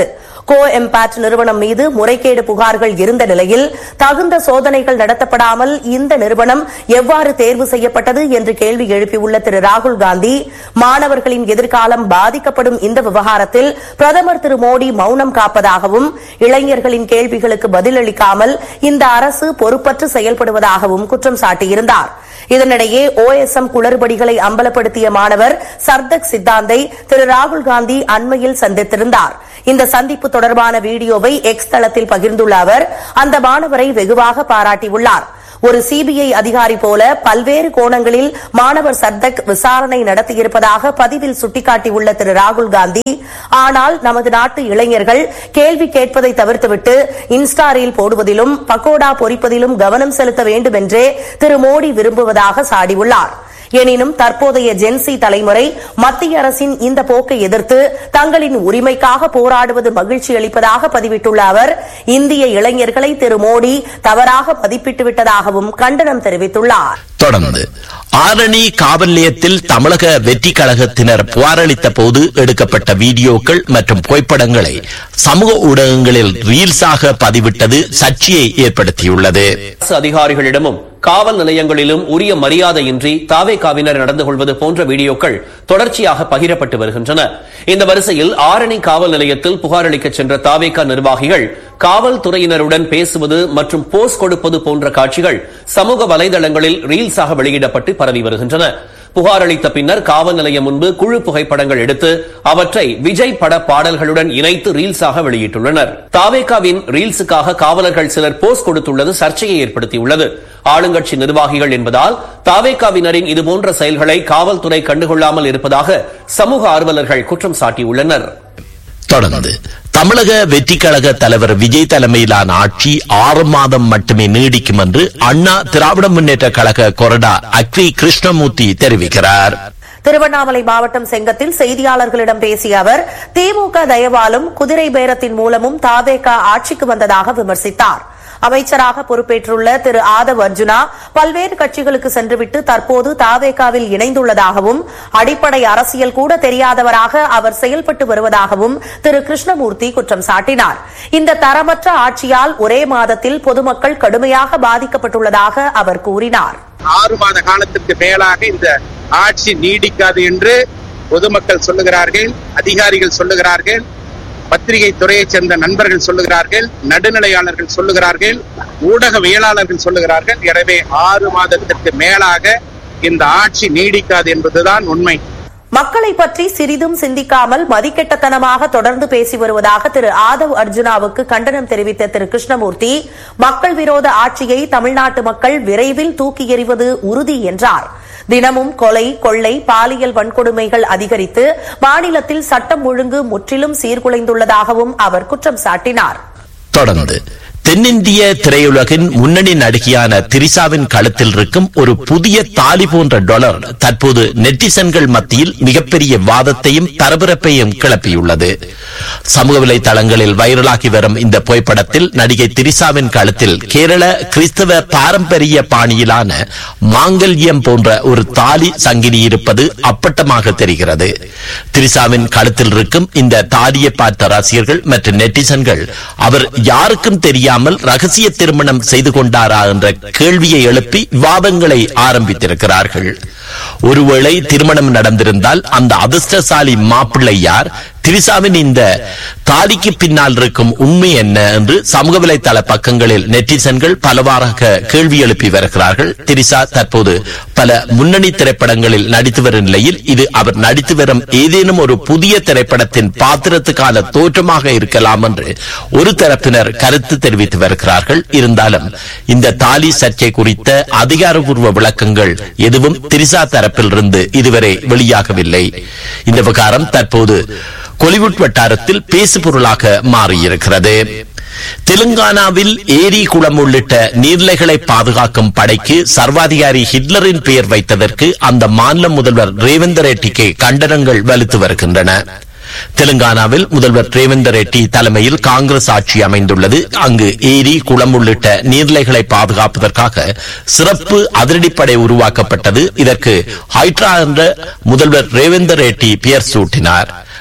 கோ எம்பாட் நிறுவனம் மீது முறைகேடு புகார்கள் இருந்த நிலையில் தகுந்த சோதனைகள் நடத்தப்படாமல் இந்த நிறுவனம் எவ்வாறு தேர்வு செய்யப்பட்டது என்று கேள்வி எழுப்பியுள்ள திரு ராகுல் காந்தி மாணவர்களின் எதிர்காலம் பாதிக்கப்படும் இந்த விவகாரத்தில் பிரதமர் திரு மோடி மௌனம் காப்பதாகவும் இளைஞர்களின் கேள்விகளுக்கு பதிலளிக்காமல் இந்த அரசு பொறுப்பற்று செயல்படுவதாகவும் குற்றம் சாட்டியிருந்தார் இதனிடையே ஓஎஸ்எம் குளறுபடிகளை அம்பலப்படுத்திய மாணவர் சர்தக் சித்தாந்தை திரு ராகுல் காந்தி அண்மையில் சந்தித்திருந்தார் இந்த சந்திப்பு தொடர்பான வீடியோவை எக்ஸ் தளத்தில் பகிர்ந்துள்ள அவர் அந்த மாணவரை வெகுவாக பாராட்டியுள்ளார் ஒரு சிபிஐ அதிகாரி போல பல்வேறு கோணங்களில் மாணவர் சர்தக் விசாரணை நடத்தியிருப்பதாக பதிவில் சுட்டிக்காட்டியுள்ள திரு ராகுல் காந்தி ஆனால் நமது நாட்டு இளைஞர்கள் கேள்வி கேட்பதை தவிர்த்துவிட்டு இன்ஸ்டா ரீல் போடுவதிலும் பக்கோடா பொரிப்பதிலும் கவனம் செலுத்த வேண்டும் என்றே திரு மோடி விரும்புவதாக சாடியுள்ளார் எனினும் தற்போதைய ஜென்சி தலைமுறை மத்திய அரசின் இந்த போக்கை எதிர்த்து தங்களின் உரிமைக்காக போராடுவது மகிழ்ச்சி அளிப்பதாக பதிவிட்டுள்ள அவர் இந்திய இளைஞர்களை திரு மோடி தவறாக மதிப்பிட்டு விட்டதாகவும் கண்டனம் தெரிவித்துள்ளார் தொடர்ந்து ஆரணி காவல் நிலையத்தில் தமிழக வெற்றி கழகத்தினர் புகாரளித்த போது எடுக்கப்பட்ட வீடியோக்கள் மற்றும் புகைப்படங்களை சமூக ஊடகங்களில் ரீல்ஸாக பதிவிட்டது சர்ச்சையை ஏற்படுத்தியுள்ளது அரசு அதிகாரிகளிடமும் காவல் நிலையங்களிலும் உரிய மரியாதையின்றி தாவேகாவினர் நடந்து கொள்வது போன்ற வீடியோக்கள் தொடர்ச்சியாக பகிரப்பட்டு வருகின்றன இந்த வரிசையில் ஆரணி காவல் நிலையத்தில் புகார் அளிக்க சென்ற தாவேகா நிர்வாகிகள் காவல்துறையினருடன் பேசுவது மற்றும் போஸ் கொடுப்பது போன்ற காட்சிகள் சமூக வலைதளங்களில் ரீல்ஸாக வெளியிடப்பட்டு பரவி வருகின்றன புகார் அளித்த பின்னர் காவல் நிலையம் முன்பு குழு புகைப்படங்கள் எடுத்து அவற்றை விஜய் பட பாடல்களுடன் இணைத்து ரீல்ஸாக வெளியிட்டுள்ளனர் தாவேகாவின் ரீல்ஸுக்காக காவலர்கள் சிலர் போஸ் கொடுத்துள்ளது சர்ச்சையை ஏற்படுத்தியுள்ளது ஆளுங்கட்சி நிர்வாகிகள் என்பதால் தாவேகாவினரின் இதுபோன்ற செயல்களை காவல்துறை கண்டுகொள்ளாமல் இருப்பதாக சமூக ஆர்வலர்கள் குற்றம் சாட்டியுள்ளனர் தொடர்ந்து தமிழக வெற்றி கழக தலைவர் விஜய் தலைமையிலான ஆட்சி ஆறு மாதம் மட்டுமே நீடிக்கும் என்று அண்ணா திராவிட முன்னேற்ற கழக கொறடா அக்ரி கிருஷ்ணமூர்த்தி தெரிவிக்கிறார் திருவண்ணாமலை மாவட்டம் செங்கத்தில் செய்தியாளர்களிடம் பேசிய அவர் திமுக தயவாலும் குதிரை பேரத்தின் மூலமும் தாவேகா ஆட்சிக்கு வந்ததாக விமர்சித்தார் அமைச்சராக பொறுப்பேற்றுள்ள திரு ஆதவ் அர்ஜுனா பல்வேறு கட்சிகளுக்கு சென்றுவிட்டு தற்போது தாவேகாவில் இணைந்துள்ளதாகவும் அடிப்படை அரசியல் கூட தெரியாதவராக அவர் செயல்பட்டு வருவதாகவும் திரு கிருஷ்ணமூர்த்தி குற்றம் சாட்டினார் இந்த தரமற்ற ஆட்சியால் ஒரே மாதத்தில் பொதுமக்கள் கடுமையாக பாதிக்கப்பட்டுள்ளதாக அவர் கூறினார் ஆறு மாத காலத்திற்கு மேலாக இந்த ஆட்சி நீடிக்காது என்று பொதுமக்கள் சொல்லுகிறார்கள் அதிகாரிகள் சொல்லுகிறார்கள் பத்திரிகை துறையைச் சேர்ந்த நண்பர்கள் சொல்லுகிறார்கள் நடுநிலையாளர்கள் சொல்லுகிறார்கள் ஊடகவியலாளர்கள் சொல்லுகிறார்கள் எனவே ஆறு மாதத்திற்கு மேலாக இந்த ஆட்சி நீடிக்காது என்பதுதான் உண்மை மக்களை பற்றி சிறிதும் சிந்திக்காமல் மதிக்கெட்டத்தனமாக தொடர்ந்து பேசி வருவதாக திரு ஆதவ் அர்ஜுனாவுக்கு கண்டனம் தெரிவித்த திரு கிருஷ்ணமூர்த்தி மக்கள் விரோத ஆட்சியை தமிழ்நாட்டு மக்கள் விரைவில் தூக்கி எறிவது உறுதி என்றார் தினமும் கொலை கொள்ளை பாலியல் வன்கொடுமைகள் அதிகரித்து மாநிலத்தில் சட்டம் ஒழுங்கு முற்றிலும் சீர்குலைந்துள்ளதாகவும் அவர் குற்றம் சாட்டினார் தொடர்ந்து தென்னிந்திய திரையுலகின் முன்னணி நடிகையான திரிசாவின் கழுத்தில் இருக்கும் ஒரு புதிய தாலி போன்ற டொலர் தற்போது நெட்டிசன்கள் மத்தியில் மிகப்பெரிய வாதத்தையும் பரபரப்பையும் கிளப்பியுள்ளது சமூக வலைதளங்களில் வைரலாகி வரும் இந்த புகைப்படத்தில் நடிகை திரிசாவின் கழுத்தில் கேரள கிறிஸ்தவ பாரம்பரிய பாணியிலான மாங்கல்யம் போன்ற ஒரு தாலி சங்கிலி இருப்பது அப்பட்டமாக தெரிகிறது திரிசாவின் கழுத்தில் இருக்கும் இந்த தாலியை பார்த்த ரசிகர்கள் மற்றும் நெட்டிசன்கள் அவர் யாருக்கும் தெரியாமல் ரகசிய திருமணம் செய்து கொண்டாரா என்ற கேள்வியை எழுப்பி விவாதங்களை ஆரம்பித்திருக்கிறார்கள் ஒருவேளை திருமணம் நடந்திருந்தால் அந்த அதிர்ஷ்டசாலி மாப்பிள்ளை யார் திரிசாவின் இந்த தாலிக்கு பின்னால் இருக்கும் உண்மை என்ன என்று சமூக வலைதள பக்கங்களில் நெட்டிசன்கள் பலவாறாக கேள்வி எழுப்பி வருகிறார்கள் திரிசா தற்போது பல முன்னணி திரைப்படங்களில் நடித்து வரும் நிலையில் இது அவர் நடித்து வரும் ஏதேனும் ஒரு புதிய திரைப்படத்தின் பாத்திரத்துக்கான தோற்றமாக இருக்கலாம் என்று ஒரு தரப்பினர் கருத்து தெரிவித்து வருகிறார்கள் இருந்தாலும் இந்த தாலி சர்ச்சை குறித்த அதிகாரப்பூர்வ விளக்கங்கள் எதுவும் திரிசா தரப்பிலிருந்து இதுவரை வெளியாகவில்லை இந்த விவகாரம் தற்போது கொலிவுட் வட்டாரத்தில் பேசுபொருளாக மாறியிருக்கிறது தெலுங்கானாவில் ஏரி குளம் உள்ளிட்ட நீர்நிலைகளை பாதுகாக்கும் படைக்கு சர்வாதிகாரி ஹிட்லரின் பெயர் வைத்ததற்கு அந்த மாநில முதல்வர் ரேவந்த ரெட்டிக்கு கண்டனங்கள் வலுத்து வருகின்றன தெலுங்கானாவில் முதல்வர் ரேவந்த ரெட்டி தலைமையில் காங்கிரஸ் ஆட்சி அமைந்துள்ளது அங்கு ஏரி குளம் உள்ளிட்ட நீர்நிலைகளை பாதுகாப்பதற்காக சிறப்பு அதிரடிப்படை உருவாக்கப்பட்டது இதற்கு ஹைட்ரா என்ற முதல்வர் ரேவந்த ரெட்டி பெயர் சூட்டினார்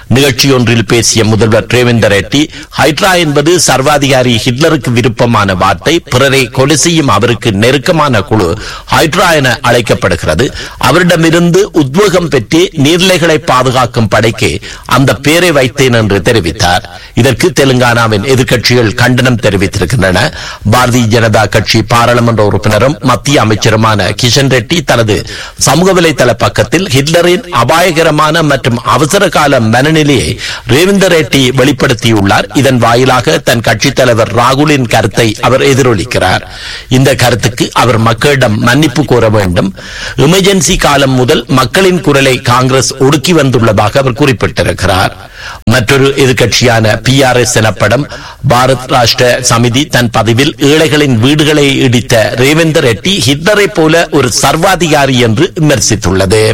நிகழ்ச்சியொன்றில் பேசிய முதல்வர் ரேவேந்தர் ரெட்டி ஹைட்ரா என்பது சர்வாதிகாரி ஹிட்லருக்கு விருப்பமான வார்த்தை பிறரை கொலை செய்யும் அவருக்கு நெருக்கமான குழு ஹைட்ரா என அழைக்கப்படுகிறது அவரிடமிருந்து உத்வேகம் பெற்று நீர்நிலைகளை பாதுகாக்கும் படைக்கு அந்த பெயரை வைத்தேன் என்று தெரிவித்தார் இதற்கு தெலுங்கானாவின் எதிர்க்கட்சிகள் கண்டனம் தெரிவித்திருக்கின்றன பாரதிய ஜனதா கட்சி பாராளுமன்ற உறுப்பினரும் மத்திய அமைச்சருமான கிஷன் ரெட்டி தனது சமூக வலைதள பக்கத்தில் ஹிட்லரின் அபாயகரமான மற்றும் அவசர கால மனநிலையை ரேவிந்தர் ரெட்டி வெளிப்படுத்தியுள்ளார் இதன் வாயிலாக தன் கட்சித் தலைவர் ராகுலின் கருத்தை அவர் எதிரொலிக்கிறார் இந்த கருத்துக்கு அவர் மக்களிடம் மன்னிப்பு கோர வேண்டும் எமர்ஜென்சி காலம் முதல் மக்களின் குரலை காங்கிரஸ் ஒடுக்கி வந்துள்ளதாக அவர் குறிப்பிட்டிருக்கிறார் மற்றொரு எதிர்க்கட்சியான பி ஆர் எஸ் எனப்படும் பாரத் ராஷ்டிர சமிதி தன் பதிவில் ஏழைகளின் வீடுகளை இடித்த ரேவேந்தர் ரெட்டி ஹிட்லரை போல ஒரு சர்வாதிகாரி என்று விமர்சித்துள்ளது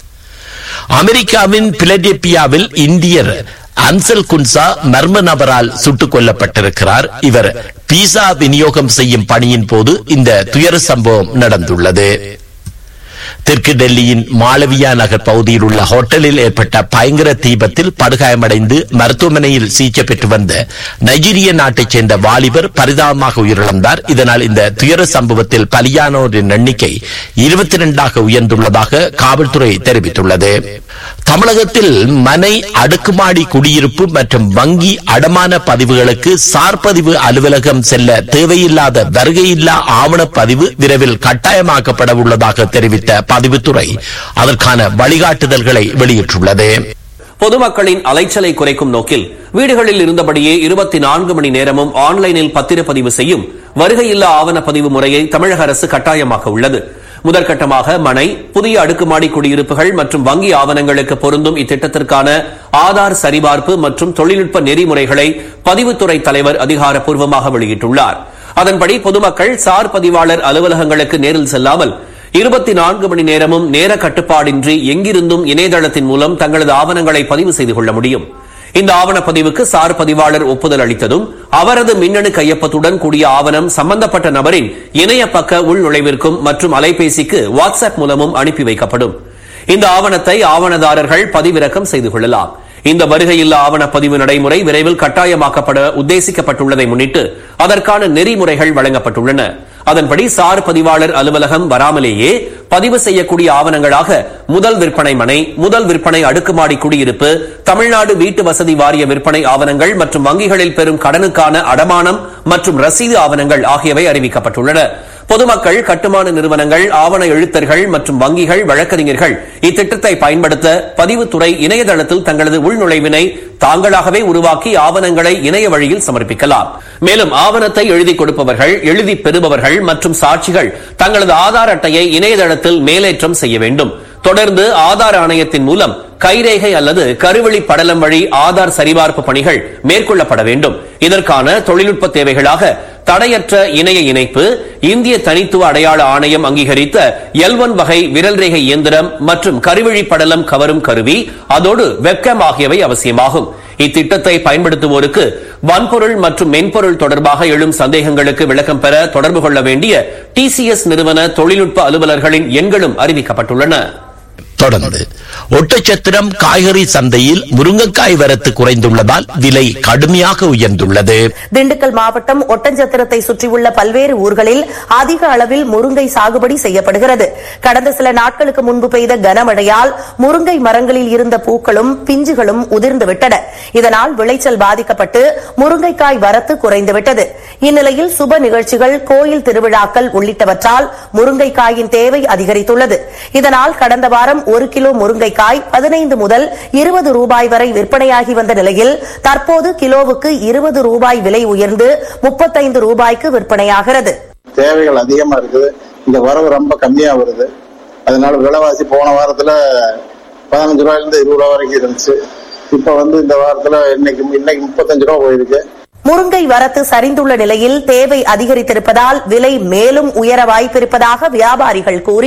அமெரிக்காவின் பிலடெல்பியாவில் இந்தியர் அன்சல் குன்சா மர்ம நபரால் சுட்டுக் கொல்லப்பட்டிருக்கிறார் இவர் பீசா விநியோகம் செய்யும் பணியின் போது இந்த துயர சம்பவம் நடந்துள்ளது தெற்கு டெல்லியின் மாளவியா நகர் பகுதியில் உள்ள ஹோட்டலில் ஏற்பட்ட பயங்கர தீபத்தில் படுகாயமடைந்து மருத்துவமனையில் சிகிச்சை பெற்று வந்த நைஜீரிய நாட்டைச் சேர்ந்த வாலிபர் பரிதாபமாக உயிரிழந்தார் இதனால் இந்த துயர சம்பவத்தில் பலியானோரின் எண்ணிக்கை இருபத்தி இரண்டாக உயர்ந்துள்ளதாக காவல்துறை தெரிவித்துள்ளது தமிழகத்தில் மனை அடுக்குமாடி குடியிருப்பு மற்றும் வங்கி அடமான பதிவுகளுக்கு சார் பதிவு அலுவலகம் செல்ல தேவையில்லாத வருகையில்லா ஆவணப்பதிவு விரைவில் கட்டாயமாக்கப்பட உள்ளதாக தெரிவித்த பதிவுத்துறை அதற்கான வழிகாட்டுதல்களை வெளியிட்டுள்ளது பொதுமக்களின் அலைச்சலை குறைக்கும் நோக்கில் வீடுகளில் இருந்தபடியே இருபத்தி நான்கு மணி நேரமும் ஆன்லைனில் பத்திரப்பதிவு செய்யும் வருகையில்லா ஆவணப்பதிவு முறையை தமிழக அரசு கட்டாயமாக்க உள்ளது முதற்கட்டமாக மனை புதிய அடுக்குமாடி குடியிருப்புகள் மற்றும் வங்கி ஆவணங்களுக்கு பொருந்தும் இத்திட்டத்திற்கான ஆதார் சரிபார்ப்பு மற்றும் தொழில்நுட்ப நெறிமுறைகளை பதிவுத்துறை தலைவர் அதிகாரப்பூர்வமாக வெளியிட்டுள்ளார் அதன்படி பொதுமக்கள் சார் பதிவாளர் அலுவலகங்களுக்கு நேரில் செல்லாமல் இருபத்தி நான்கு மணி நேரமும் நேர கட்டுப்பாடின்றி எங்கிருந்தும் இணையதளத்தின் மூலம் தங்களது ஆவணங்களை பதிவு செய்து கொள்ள முடியும் இந்த ஆவணப்பதிவுக்கு சார் பதிவாளர் ஒப்புதல் அளித்ததும் அவரது மின்னணு கையொப்பத்துடன் கூடிய ஆவணம் சம்பந்தப்பட்ட நபரின் இணைய பக்க உள்நுழைவிற்கும் மற்றும் அலைபேசிக்கு வாட்ஸ்அப் மூலமும் அனுப்பி வைக்கப்படும் இந்த ஆவணத்தை ஆவணதாரர்கள் பதிவிறக்கம் செய்து கொள்ளலாம் இந்த வருகையில்லா ஆவணப்பதிவு நடைமுறை விரைவில் கட்டாயமாக்கப்பட உத்தேசிக்கப்பட்டுள்ளதை முன்னிட்டு அதற்கான நெறிமுறைகள் வழங்கப்பட்டுள்ளன அதன்படி சார் பதிவாளர் அலுவலகம் வராமலேயே பதிவு செய்யக்கூடிய ஆவணங்களாக முதல் விற்பனை மனை முதல் விற்பனை அடுக்குமாடி குடியிருப்பு தமிழ்நாடு வீட்டு வசதி வாரிய விற்பனை ஆவணங்கள் மற்றும் வங்கிகளில் பெறும் கடனுக்கான அடமானம் மற்றும் ரசீது ஆவணங்கள் ஆகியவை அறிவிக்கப்பட்டுள்ளன பொதுமக்கள் கட்டுமான நிறுவனங்கள் ஆவண எழுத்தர்கள் மற்றும் வங்கிகள் வழக்கறிஞர்கள் இத்திட்டத்தை பயன்படுத்த பதிவுத்துறை இணையதளத்தில் தங்களது உள்நுழைவினை தாங்களாகவே உருவாக்கி ஆவணங்களை இணைய வழியில் சமர்ப்பிக்கலாம் மேலும் ஆவணத்தை எழுதி கொடுப்பவர்கள் எழுதி பெறுபவர்கள் மற்றும் சாட்சிகள் தங்களது ஆதார் அட்டையை இணையதளத்தில் மேலேற்றம் செய்ய வேண்டும் தொடர்ந்து ஆதார் ஆணையத்தின் மூலம் கைரேகை அல்லது கருவழி படலம் வழி ஆதார் சரிபார்ப்பு பணிகள் மேற்கொள்ளப்பட வேண்டும் இதற்கான தொழில்நுட்ப தேவைகளாக தடையற்ற இணைய இணைப்பு இந்திய தனித்துவ அடையாள ஆணையம் அங்கீகரித்த எல் ஒன் வகை விரல் ரேகை இயந்திரம் மற்றும் கருவழி படலம் கவரும் கருவி அதோடு வெப்கேம் ஆகியவை அவசியமாகும் இத்திட்டத்தை பயன்படுத்துவோருக்கு வன்பொருள் மற்றும் மென்பொருள் தொடர்பாக எழும் சந்தேகங்களுக்கு விளக்கம் பெற தொடர்பு கொள்ள வேண்டிய டிசிஎஸ் நிறுவன தொழில்நுட்ப அலுவலர்களின் எண்களும் அறிவிக்கப்பட்டுள்ளன தொடர்ந்து ஒட்டச்சத்திரம் காய்கறி சந்தையில் முருங்கைக்காய் வரத்து குறைந்துள்ளதால் விலை கடுமையாக உயர்ந்துள்ளது திண்டுக்கல் மாவட்டம் ஒட்டஞ்சத்திரத்தை சுற்றியுள்ள பல்வேறு ஊர்களில் அதிக அளவில் முருங்கை சாகுபடி செய்யப்படுகிறது கடந்த சில நாட்களுக்கு முன்பு பெய்த கனமழையால் முருங்கை மரங்களில் இருந்த பூக்களும் பிஞ்சுகளும் உதிர்ந்துவிட்டன இதனால் விளைச்சல் பாதிக்கப்பட்டு முருங்கைக்காய் வரத்து குறைந்துவிட்டது இந்நிலையில் சுப நிகழ்ச்சிகள் கோயில் திருவிழாக்கள் உள்ளிட்டவற்றால் முருங்கைக்காயின் தேவை அதிகரித்துள்ளது இதனால் கடந்த வாரம் ஒரு கிலோ முருங்கைக்காய் பதினைந்து முதல் இருபது ரூபாய் வரை விற்பனையாகி வந்த நிலையில் தற்போது கிலோவுக்கு இருபது ரூபாய் விலை உயர்ந்து முப்பத்தைந்து ரூபாய்க்கு விற்பனையாகிறது தேவைகள் அதிகமா இருக்குது இந்த வரவு ரொம்ப கம்மியா வருது அதனால விலைவாசி போன வாரத்துல பதினஞ்சு ரூபாயில இருந்து இருபது ரூபா வரைக்கும் இருந்துச்சு இப்ப வந்து இந்த வாரத்துல இன்னைக்கு இன்னைக்கு முப்பத்தஞ்சு ரூபா போயிருக்கு முருங்கை வரத்து சரிந்துள்ள நிலையில் தேவை அதிகரித்திருப்பதால் விலை மேலும் உயர வாய்ப்பிருப்பதாக வியாபாரிகள் கூறினர்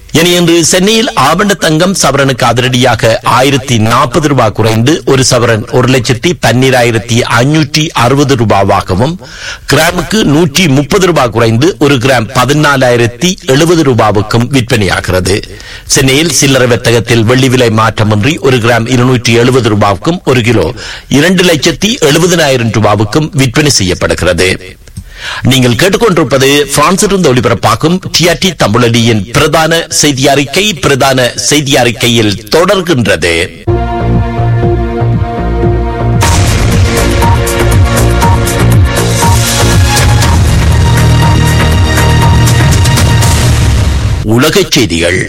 இனி இன்று சென்னையில் ஆபண தங்கம் சவரனுக்கு அதிரடியாக ஆயிரத்தி நாற்பது ரூபாய் குறைந்து ஒரு சவரன் ஒரு லட்சத்தி பன்னிராயிரத்தி ஐநூற்றி அறுபது ரூபாவாகவும் கிராமுக்கு நூற்றி முப்பது ரூபாய் குறைந்து ஒரு கிராம் பதினாலாயிரத்தி எழுபது ரூபாவுக்கும் விற்பனையாகிறது சென்னையில் சில்லறை வர்த்தகத்தில் வெள்ளி விலை மாற்றமின்றி ஒரு கிராம் இருநூற்றி எழுபது ரூபாவுக்கும் ஒரு கிலோ இரண்டு லட்சத்தி எழுபதனாயிரம் ரூபாவுக்கும் விற்பனை செய்யப்படுகிறது நீங்கள் கேட்டுக்கொண்டிருப்பது பிரான்சிலிருந்து ஒளிபரப்பாகும் டிஆர்டி தமிழொலியின் பிரதான செய்தி அறிக்கை பிரதான செய்தி அறிக்கையில் தொடர்கின்றது உலகச் செய்திகள்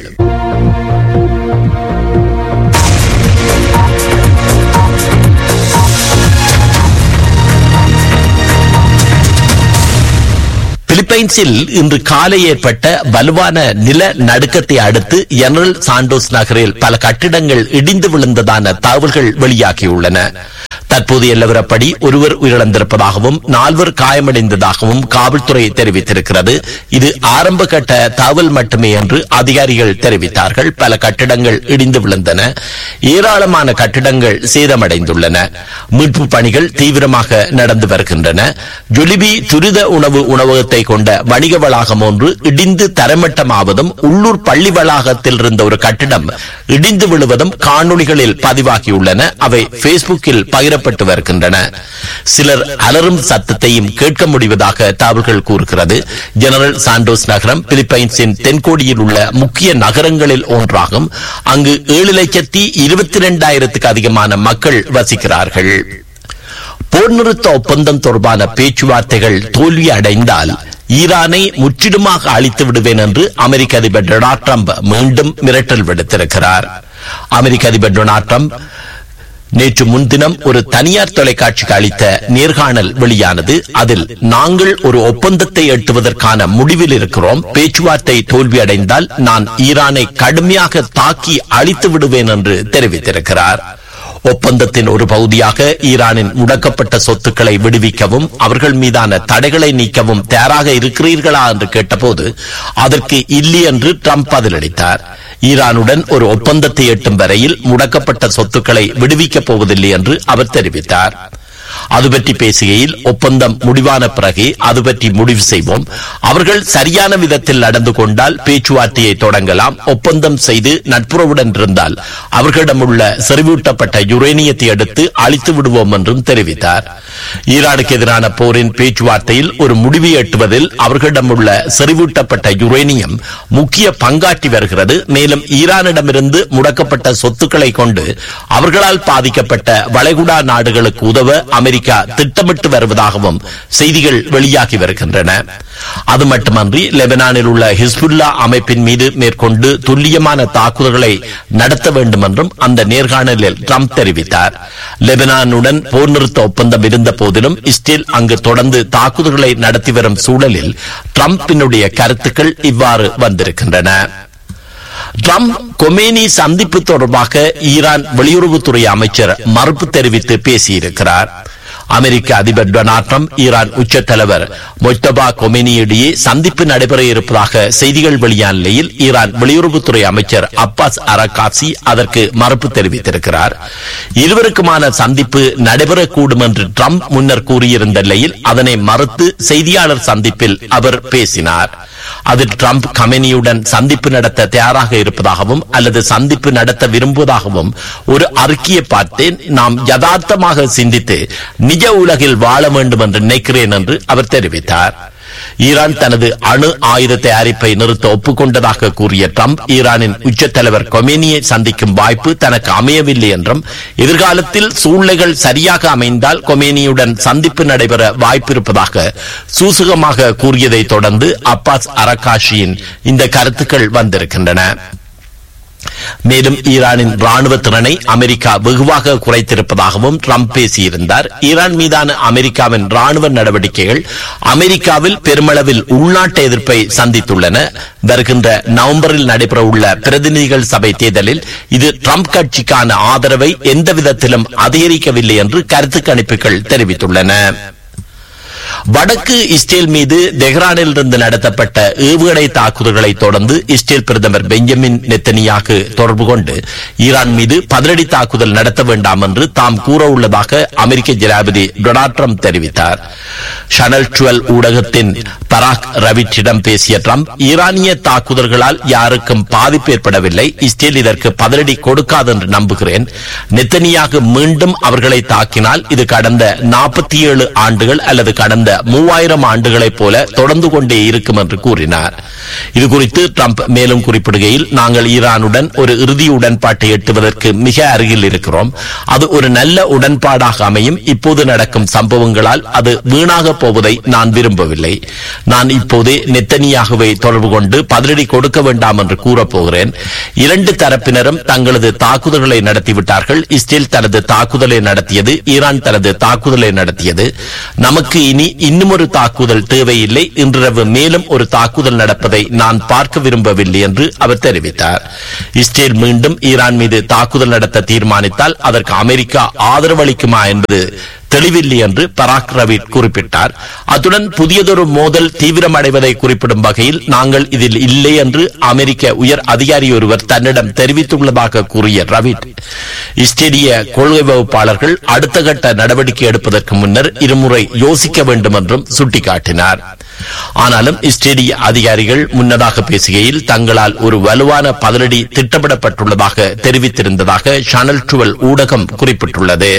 பிலிப்பைன்ஸில் இன்று காலை ஏற்பட்ட வலுவான நில நடுக்கத்தை அடுத்து ஜெனரல் சாண்டோஸ் நகரில் பல கட்டிடங்கள் இடிந்து விழுந்ததான தகவல்கள் வெளியாகியுள்ளன தற்போதைய நிலவரப்படி ஒருவர் உயிரிழந்திருப்பதாகவும் நால்வர் காயமடைந்ததாகவும் காவல்துறை தெரிவித்திருக்கிறது இது ஆரம்ப கட்ட தகவல் மட்டுமே என்று அதிகாரிகள் தெரிவித்தார்கள் பல கட்டிடங்கள் இடிந்து விழுந்தன ஏராளமான கட்டிடங்கள் சேதமடைந்துள்ளன மீட்பு பணிகள் தீவிரமாக நடந்து வருகின்றன ஜொலிபி துரித உணவு உணவகத்தை கொண்ட வணிக வளாகம் ஒன்று இடிந்து தரமட்டமாவதும் உள்ளூர் பள்ளி வளாகத்தில் இருந்த ஒரு கட்டிடம் இடிந்து விழுவதும் காணொளிகளில் பதிவாகியுள்ளன அவை பேஸ்புக்கில் பகிரப்பட்டு வருகின்றன சிலர் அலறும் சத்தத்தையும் கேட்க முடிவதாக தகவல்கள் கூறுகிறது ஜெனரல் சாண்டோஸ் நகரம் பிலிப்பைன்ஸின் தென்கோடியில் உள்ள முக்கிய நகரங்களில் ஒன்றாகும் அங்கு ஏழு லட்சத்தி இருபத்தி இரண்டாயிரத்துக்கு அதிகமான மக்கள் வசிக்கிறார்கள் போர் நிறுத்த ஒப்பந்தம் தொடர்பான பேச்சுவார்த்தைகள் தோல்வி அடைந்தால் ஈரானை முற்றிலுமாக அழித்து விடுவேன் என்று அமெரிக்க அதிபர் டொனால்ட் ட்ரம்ப் மீண்டும் மிரட்டல் விடுத்திருக்கிறார் அமெரிக்க அதிபர் டொனால்ட் ட்ரம்ப் நேற்று முன்தினம் ஒரு தனியார் தொலைக்காட்சிக்கு அளித்த நேர்காணல் வெளியானது அதில் நாங்கள் ஒரு ஒப்பந்தத்தை எட்டுவதற்கான முடிவில் இருக்கிறோம் பேச்சுவார்த்தை தோல்வியடைந்தால் நான் ஈரானை கடுமையாக தாக்கி அழித்து விடுவேன் என்று தெரிவித்திருக்கிறார் ஒப்பந்தத்தின் ஒரு பகுதியாக ஈரானின் முடக்கப்பட்ட சொத்துக்களை விடுவிக்கவும் அவர்கள் மீதான தடைகளை நீக்கவும் தயாராக இருக்கிறீர்களா என்று கேட்டபோது அதற்கு இல்லை என்று ட்ரம்ப் பதிலளித்தார் ஈரானுடன் ஒரு ஒப்பந்தத்தை எட்டும் வரையில் முடக்கப்பட்ட சொத்துக்களை விடுவிக்கப் போவதில்லை என்று அவர் தெரிவித்தார் அது பற்றி பேசுகையில் ஒப்பந்தம் முடிவான பிறகு அது பற்றி முடிவு செய்வோம் அவர்கள் சரியான விதத்தில் நடந்து கொண்டால் பேச்சுவார்த்தையை தொடங்கலாம் ஒப்பந்தம் செய்து நட்புறவுடன் இருந்தால் அவர்களிடம் உள்ள செறிவூட்டப்பட்ட யுரேனியத்தை எடுத்து அழித்து விடுவோம் என்றும் தெரிவித்தார் ஈரானுக்கு எதிரான போரின் பேச்சுவார்த்தையில் ஒரு முடிவை எட்டுவதில் அவர்களிடம் உள்ள செறிவூட்டப்பட்ட யுரேனியம் முக்கிய பங்காற்றி வருகிறது மேலும் ஈரானிடமிருந்து முடக்கப்பட்ட சொத்துக்களை கொண்டு அவர்களால் பாதிக்கப்பட்ட வளைகுடா நாடுகளுக்கு உதவ அமெரிக்கா திட்டமிட்டு வருவதாகவும் செய்திகள் வெளியாகி வருகின்றன அது மட்டுமன்றி லெபனானில் உள்ள ஹிஸ்புல்லா அமைப்பின் மீது மேற்கொண்டு துல்லியமான தாக்குதல்களை நடத்த வேண்டும் என்றும் அந்த நேர்காணலில் ட்ரம்ப் தெரிவித்தார் லெபனானுடன் போர் நிறுத்த ஒப்பந்தம் இருந்த போதிலும் இஸ்ரேல் அங்கு தொடர்ந்து தாக்குதல்களை நடத்தி வரும் சூழலில் ட்ரம்பினுடைய கருத்துக்கள் இவ்வாறு வந்திருக்கின்றன ட்ரம்ப் கொமேனி சந்திப்பு தொடர்பாக ஈரான் வெளியுறவுத்துறை அமைச்சர் மறுப்பு தெரிவித்து பேசியிருக்கிறார் அமெரிக்க அதிபர் டொனால்ட் ட்ரம்ப் ஈரான் உச்ச தலைவர் மொய்தபா கொமேனி இடையே சந்திப்பு நடைபெற இருப்பதாக செய்திகள் வெளியான நிலையில் ஈரான் வெளியுறவுத்துறை அமைச்சர் அப்பாஸ் அரகாசி அதற்கு மறுப்பு தெரிவித்திருக்கிறார் இருவருக்குமான சந்திப்பு நடைபெறக்கூடும் என்று ட்ரம்ப் முன்னர் கூறியிருந்த நிலையில் அதனை மறுத்து செய்தியாளர் சந்திப்பில் அவர் பேசினார் அதில் ட்ரம்ப் கமெனியுடன் சந்திப்பு நடத்த தயாராக இருப்பதாகவும் அல்லது சந்திப்பு நடத்த விரும்புவதாகவும் ஒரு அறிக்கையை பார்த்தேன் நாம் யதார்த்தமாக சிந்தித்து நிஜ உலகில் வாழ வேண்டும் என்று நினைக்கிறேன் என்று அவர் தெரிவித்தார் ஈரான் தனது அணு ஆயுத தயாரிப்பை நிறுத்த ஒப்புக்கொண்டதாக கூறிய ட்ரம்ப் ஈரானின் உச்ச தலைவர் கொமேனியை சந்திக்கும் வாய்ப்பு தனக்கு அமையவில்லை என்றும் எதிர்காலத்தில் சூழ்நிலைகள் சரியாக அமைந்தால் கொமேனியுடன் சந்திப்பு நடைபெற வாய்ப்பிருப்பதாக சூசகமாக கூறியதை தொடர்ந்து அப்பாஸ் அரகாஷியின் இந்த கருத்துக்கள் வந்திருக்கின்றன மேலும் ஈரானின் ராணுவ திறனை அமெரிக்கா வெகுவாக குறைத்திருப்பதாகவும் ட்ரம்ப் பேசியிருந்தார் ஈரான் மீதான அமெரிக்காவின் ராணுவ நடவடிக்கைகள் அமெரிக்காவில் பெருமளவில் உள்நாட்டு எதிர்ப்பை சந்தித்துள்ளன வருகின்ற நவம்பரில் நடைபெறவுள்ள பிரதிநிதிகள் சபை தேர்தலில் இது ட்ரம்ப் கட்சிக்கான ஆதரவை எந்த விதத்திலும் அதிகரிக்கவில்லை என்று கருத்து கணிப்புகள் தெரிவித்துள்ளன வடக்கு இஸ்ரேல் மீது தெஹ்ரானில் இருந்து நடத்தப்பட்ட ஏவுகணை தாக்குதல்களை தொடர்ந்து இஸ்ரேல் பிரதமர் பெஞ்சமின் நெத்தனியாக தொடர்பு கொண்டு ஈரான் மீது பதிலடி தாக்குதல் நடத்த வேண்டாம் என்று தாம் கூற உள்ளதாக அமெரிக்க ஜனாதிபதி டொனால்ட் ட்ரம்ப் தெரிவித்தார் ஷனல் டுவெல் ஊடகத்தின் பராக் ரவிட்டிடம் பேசிய ட்ரம்ப் ஈரானிய தாக்குதல்களால் யாருக்கும் பாதிப்பு ஏற்படவில்லை இஸ்ரேல் இதற்கு பதிலடி கொடுக்காது என்று நம்புகிறேன் நெத்தனியாக மீண்டும் அவர்களை தாக்கினால் இது கடந்த நாற்பத்தி ஏழு ஆண்டுகள் அல்லது கடந்த மூவாயிரம் ஆண்டுகளைப் போல தொடர்ந்து கொண்டே இருக்கும் என்று கூறினார் இதுகுறித்து ட்ரம்ப் மேலும் குறிப்பிடுகையில் நாங்கள் ஈரானுடன் ஒரு இறுதி உடன்பாட்டை எட்டுவதற்கு மிக அருகில் இருக்கிறோம் அது ஒரு நல்ல உடன்பாடாக அமையும் இப்போது நடக்கும் சம்பவங்களால் அது வீணாக போவதை நான் விரும்பவில்லை நான் இப்போதே நெத்தனியாகவே தொடர்பு கொண்டு பதிலடி கொடுக்க வேண்டாம் என்று கூறப்போகிறேன் இரண்டு தரப்பினரும் தங்களது தாக்குதல்களை நடத்திவிட்டார்கள் இஸ்ரேல் தனது தாக்குதலை நடத்தியது ஈரான் தனது தாக்குதலை நடத்தியது நமக்கு இனி இன்னும் ஒரு தாக்குதல் தேவையில்லை இன்றிரவு மேலும் ஒரு தாக்குதல் நடப்பதை நான் பார்க்க விரும்பவில்லை என்று அவர் தெரிவித்தார் இஸ்ரேல் மீண்டும் ஈரான் மீது தாக்குதல் நடத்த தீர்மானித்தால் அதற்கு அமெரிக்கா ஆதரவளிக்குமா என்பது தெளிவில்லை என்று பராக் ரவிட் குறிப்பிட்டார் அத்துடன் புதியதொரு மோதல் தீவிரமடைவதை குறிப்பிடும் வகையில் நாங்கள் இதில் இல்லை என்று அமெரிக்க உயர் அதிகாரி ஒருவர் தன்னிடம் தெரிவித்துள்ளதாக கூறிய ரவிட் இஸ்ரேலிய கொள்கை வகுப்பாளர்கள் அடுத்த கட்ட நடவடிக்கை எடுப்பதற்கு முன்னர் இருமுறை யோசிக்க வேண்டும் என்றும் சுட்டிக்காட்டினார் ஆனாலும் இஸ்ரேலிய அதிகாரிகள் முன்னதாக பேசுகையில் தங்களால் ஒரு வலுவான பதிலடி திட்டமிடப்பட்டுள்ளதாக தெரிவித்திருந்ததாக சேனல் டுவெல் ஊடகம் குறிப்பிட்டுள்ளது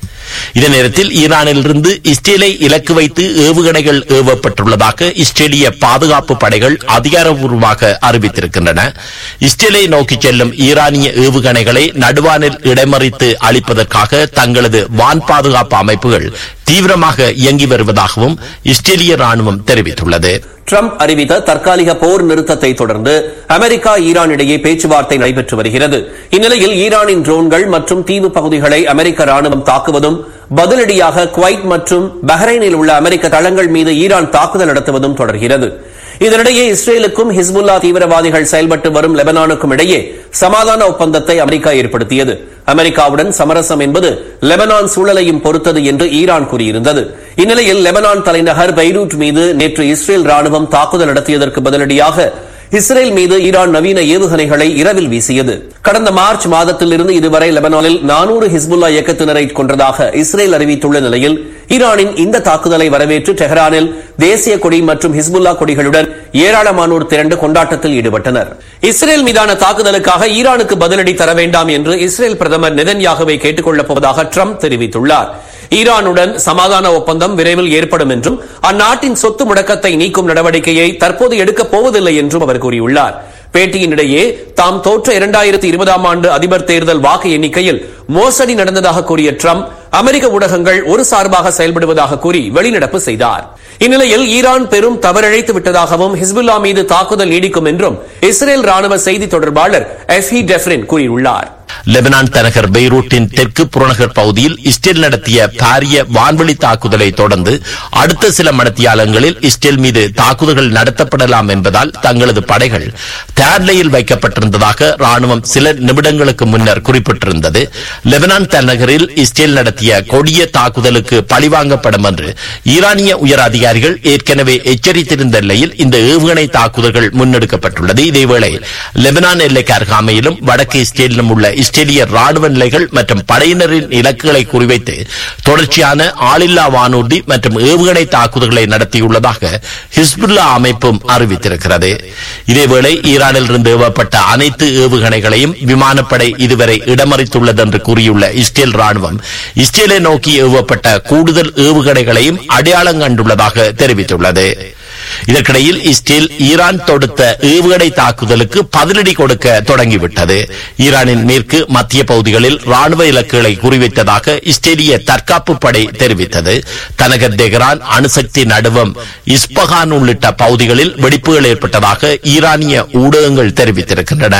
இதே நேரத்தில் ஈரானிலிருந்து இஸ்ரேலை இலக்கு வைத்து ஏவுகணைகள் ஏவப்பட்டுள்ளதாக இஸ்ரேலிய பாதுகாப்பு படைகள் அதிகாரப்பூர்வமாக அறிவித்திருக்கின்றன இஸ்ரேலை நோக்கி செல்லும் ஈரானிய ஏவுகணைகளை நடுவானில் இடைமறித்து அளிப்பதற்காக தங்களது வான் பாதுகாப்பு அமைப்புகள் தீவிரமாக இயங்கி வருவதாகவும் இஸ்ரேலிய ராணுவம் தெரிவித்துள்ளது ட்ரம்ப் அறிவித்த தற்காலிக போர் நிறுத்தத்தை தொடர்ந்து அமெரிக்கா ஈரான் இடையே பேச்சுவார்த்தை நடைபெற்று வருகிறது இந்நிலையில் ஈரானின் ட்ரோன்கள் மற்றும் தீவு பகுதிகளை அமெரிக்க ராணுவம் தாக்குவதும் பதிலடியாக குவைத் மற்றும் பஹ்ரைனில் உள்ள அமெரிக்க தளங்கள் மீது ஈரான் தாக்குதல் நடத்துவதும் தொடர்கிறது இதனிடையே இஸ்ரேலுக்கும் ஹிஸ்புல்லா தீவிரவாதிகள் செயல்பட்டு வரும் லெபனானுக்கும் இடையே சமாதான ஒப்பந்தத்தை அமெரிக்கா ஏற்படுத்தியது அமெரிக்காவுடன் சமரசம் என்பது லெபனான் சூழலையும் பொறுத்தது என்று ஈரான் கூறியிருந்தது இந்நிலையில் லெபனான் தலைநகர் பெய்ரூட் மீது நேற்று இஸ்ரேல் ராணுவம் தாக்குதல் நடத்தியதற்கு பதிலடியாக இஸ்ரேல் மீது ஈரான் நவீன ஏவுகணைகளை இரவில் வீசியது கடந்த மார்ச் மாதத்திலிருந்து இதுவரை லெபனானில் நானூறு ஹிஸ்புல்லா இயக்கத்தினரை கொன்றதாக இஸ்ரேல் அறிவித்துள்ள நிலையில் ஈரானின் இந்த தாக்குதலை வரவேற்று டெஹரானில் தேசிய கொடி மற்றும் ஹிஸ்புல்லா கொடிகளுடன் ஏராளமானோர் திரண்டு கொண்டாட்டத்தில் ஈடுபட்டனர் இஸ்ரேல் மீதான தாக்குதலுக்காக ஈரானுக்கு பதிலடி தர வேண்டாம் என்று இஸ்ரேல் பிரதமர் நெதன்யாகுவை கேட்டுக் கொள்ளப் போவதாக ட்ரம்ப் தெரிவித்துள்ளார் ஈரானுடன் சமாதான ஒப்பந்தம் விரைவில் ஏற்படும் என்றும் அந்நாட்டின் சொத்து முடக்கத்தை நீக்கும் நடவடிக்கையை தற்போது எடுக்கப் போவதில்லை என்றும் அவர் கூறியுள்ளார் பேட்டியினிடையே தாம் தோற்ற இரண்டாயிரத்தி இருபதாம் ஆண்டு அதிபர் தேர்தல் வாக்கு எண்ணிக்கையில் மோசடி நடந்ததாக கூறிய ட்ரம்ப் அமெரிக்க ஊடகங்கள் ஒரு சார்பாக செயல்படுவதாக கூறி வெளிநடப்பு செய்தார் இந்நிலையில் ஈரான் பெரும் தவறிழைத்து விட்டதாகவும் ஹிஸ்புல்லா மீது தாக்குதல் நீடிக்கும் என்றும் இஸ்ரேல் ராணுவ செய்தி தொடர்பாளர் எஃப் ஹி டெஃப்ரின் கூறியுள்ளார் லெபனான் தலைநகர் பெய்ரூட்டின் தெற்கு புறநகர் பகுதியில் இஸ்ரேல் நடத்திய பாரிய வான்வழி தாக்குதலை தொடர்ந்து அடுத்த சில மணித்தியாலங்களில் இஸ்ரேல் மீது தாக்குதல்கள் நடத்தப்படலாம் என்பதால் தங்களது படைகள் தயார்நிலையில் வைக்கப்பட்டிருந்ததாக ராணுவம் சில நிமிடங்களுக்கு முன்னர் குறிப்பிட்டிருந்தது லெபனான் தலைநகரில் இஸ்ரேல் நடத்திய கொடிய தாக்குதலுக்கு பழிவாங்கப்படும் என்று ஈரானிய உயர் அதிகாரிகள் ஏற்கனவே எச்சரித்திருந்த நிலையில் இந்த ஏவுகணை தாக்குதல்கள் முன்னெடுக்கப்பட்டுள்ளது இதேவேளை லெபனான் எல்லைக்கு அருகாமையிலும் வடக்கு இஸ்ரேலிலும் உள்ள இஸ்ரேலிய ராணுவ நிலைகள் மற்றும் படையினரின் இலக்குகளை குறிவைத்து தொடர்ச்சியான ஆளில்லா வானூர்தி மற்றும் ஏவுகணை தாக்குதல்களை நடத்தியுள்ளதாக ஹிஸ்புல்லா அமைப்பும் அறிவித்திருக்கிறது இதேவேளை ஈரானில் இருந்து ஏவப்பட்ட அனைத்து ஏவுகணைகளையும் விமானப்படை இதுவரை இடமறித்துள்ளது என்று கூறியுள்ள இஸ்ரேல் ராணுவம் இஸ்ரேலை நோக்கி ஏவப்பட்ட கூடுதல் ஏவுகணைகளையும் அடையாளம் கண்டுள்ளதாக தெரிவித்துள்ளது இதற்கிடையில் இஸ்ரேல் ஈரான் தொடுத்த ஏவுகணை தாக்குதலுக்கு பதிலடி கொடுக்க தொடங்கிவிட்டது ஈரானின் மேற்கு மத்திய பகுதிகளில் ராணுவ இலக்குகளை குறிவைத்ததாக இஸ்ரேலிய தற்காப்பு படை தெரிவித்தது தனகர் தெஹ்ரான் அணுசக்தி நடுவம் இஸ்பகான் உள்ளிட்ட பகுதிகளில் வெடிப்புகள் ஏற்பட்டதாக ஈரானிய ஊடகங்கள் தெரிவித்திருக்கின்றன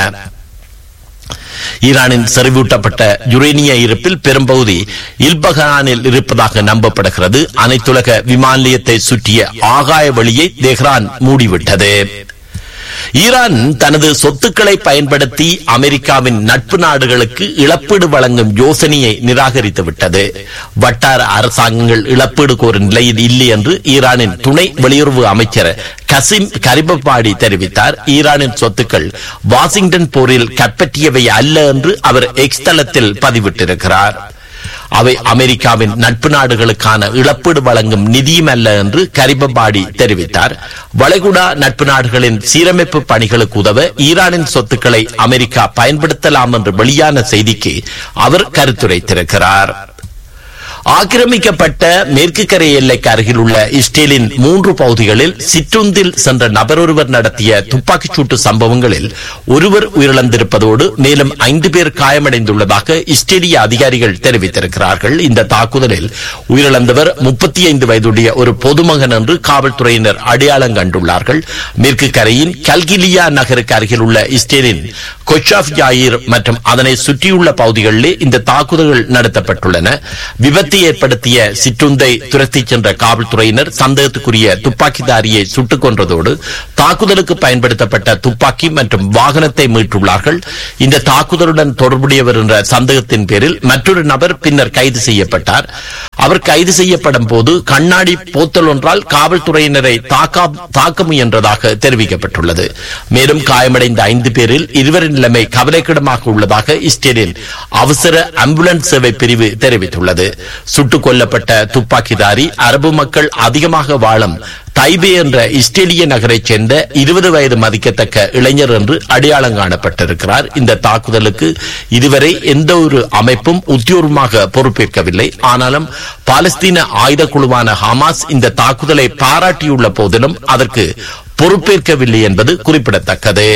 ஈரானின் செறிவூட்டப்பட்ட யுரேனிய இருப்பில் பெரும்பகுதி இல்பகானில் இருப்பதாக நம்பப்படுகிறது அனைத்துலக விமான நிலையத்தை சுற்றிய ஆகாய வழியை தெஹ்ரான் மூடிவிட்டது ஈரான் தனது சொத்துக்களை பயன்படுத்தி அமெரிக்காவின் நட்பு நாடுகளுக்கு இழப்பீடு வழங்கும் யோசனையை நிராகரித்து விட்டது வட்டார அரசாங்கங்கள் இழப்பீடு கோரும் நிலையில் இல்லை என்று ஈரானின் துணை வெளியுறவு அமைச்சர் கசிம் கரிபபாடி தெரிவித்தார் ஈரானின் சொத்துக்கள் வாஷிங்டன் போரில் கைப்பற்றியவை அல்ல என்று அவர் எக்ஸ் தளத்தில் பதிவிட்டிருக்கிறார் அவை அமெரிக்காவின் நட்பு நாடுகளுக்கான இழப்பீடு வழங்கும் நிதியும் அல்ல என்று கரிபபாடி தெரிவித்தார் வளைகுடா நட்பு நாடுகளின் சீரமைப்பு பணிகளுக்கு உதவ ஈரானின் சொத்துக்களை அமெரிக்கா பயன்படுத்தலாம் என்று வெளியான செய்திக்கு அவர் கருத்துரைத்திருக்கிறார் ஆக்கிரமிக்கப்பட்ட மேற்கு கரை எல்லைக்கு அருகில் உள்ள இஸ்ரேலின் மூன்று பகுதிகளில் சிற்றுந்தில் சென்ற நபர் ஒருவர் நடத்திய துப்பாக்கிச் சூட்டு சம்பவங்களில் ஒருவர் உயிரிழந்திருப்பதோடு மேலும் ஐந்து பேர் காயமடைந்துள்ளதாக இஸ்ரேலிய அதிகாரிகள் தெரிவித்திருக்கிறார்கள் இந்த தாக்குதலில் உயிரிழந்தவர் முப்பத்தி ஐந்து வயதுடைய ஒரு பொதுமகன் என்று காவல்துறையினர் அடையாளம் கண்டுள்ளார்கள் மேற்கு கரையின் கல்கிலியா நகருக்கு அருகில் உள்ள இஸ்ரேலின் கொச்சாப் ஜாயிர் மற்றும் அதனை சுற்றியுள்ள பகுதிகளிலே இந்த தாக்குதல்கள் நடத்தப்பட்டுள்ளன விபத்தை ஏற்படுத்திய சிற்றுந்தை துரத்திச் சென்ற காவல்துறையினர் சந்தேகத்துக்குரிய துப்பாக்கிதாரியை சுட்டுக் கொன்றதோடு தாக்குதலுக்கு பயன்படுத்தப்பட்ட துப்பாக்கி மற்றும் வாகனத்தை மீட்டுள்ளார்கள் இந்த தாக்குதலுடன் தொடர்புடையவர் என்ற சந்தேகத்தின் பேரில் மற்றொரு நபர் பின்னர் கைது செய்யப்பட்டார் அவர் கைது செய்யப்படும் போது கண்ணாடி போத்தல் ஒன்றால் காவல்துறையினரை தாக்க தாக்க முயன்றதாக தெரிவிக்கப்பட்டுள்ளது மேலும் காயமடைந்த ஐந்து பேரில் இருவரின் நிலைமை கவலைக்கிடமாக உள்ளதாக இஸ்ரேலின் அவசர ஆம்புலன்ஸ் சேவை பிரிவு தெரிவித்துள்ளது சுட்டுக் கொல்லப்பட்ட துப்பாக்கிதாரி அரபு மக்கள் அதிகமாக வாழும் தைபே என்ற இஸ்ரேலிய நகரைச் சேர்ந்த இருபது வயது மதிக்கத்தக்க இளைஞர் என்று அடையாளம் காணப்பட்டிருக்கிறார் இந்த தாக்குதலுக்கு இதுவரை எந்த ஒரு அமைப்பும் உத்தியோகமாக பொறுப்பேற்கவில்லை ஆனாலும் பாலஸ்தீன ஆயுத குழுவான ஹமாஸ் இந்த தாக்குதலை பாராட்டியுள்ள போதிலும் அதற்கு பொறுப்பேற்கவில்லை என்பது குறிப்பிடத்தக்கது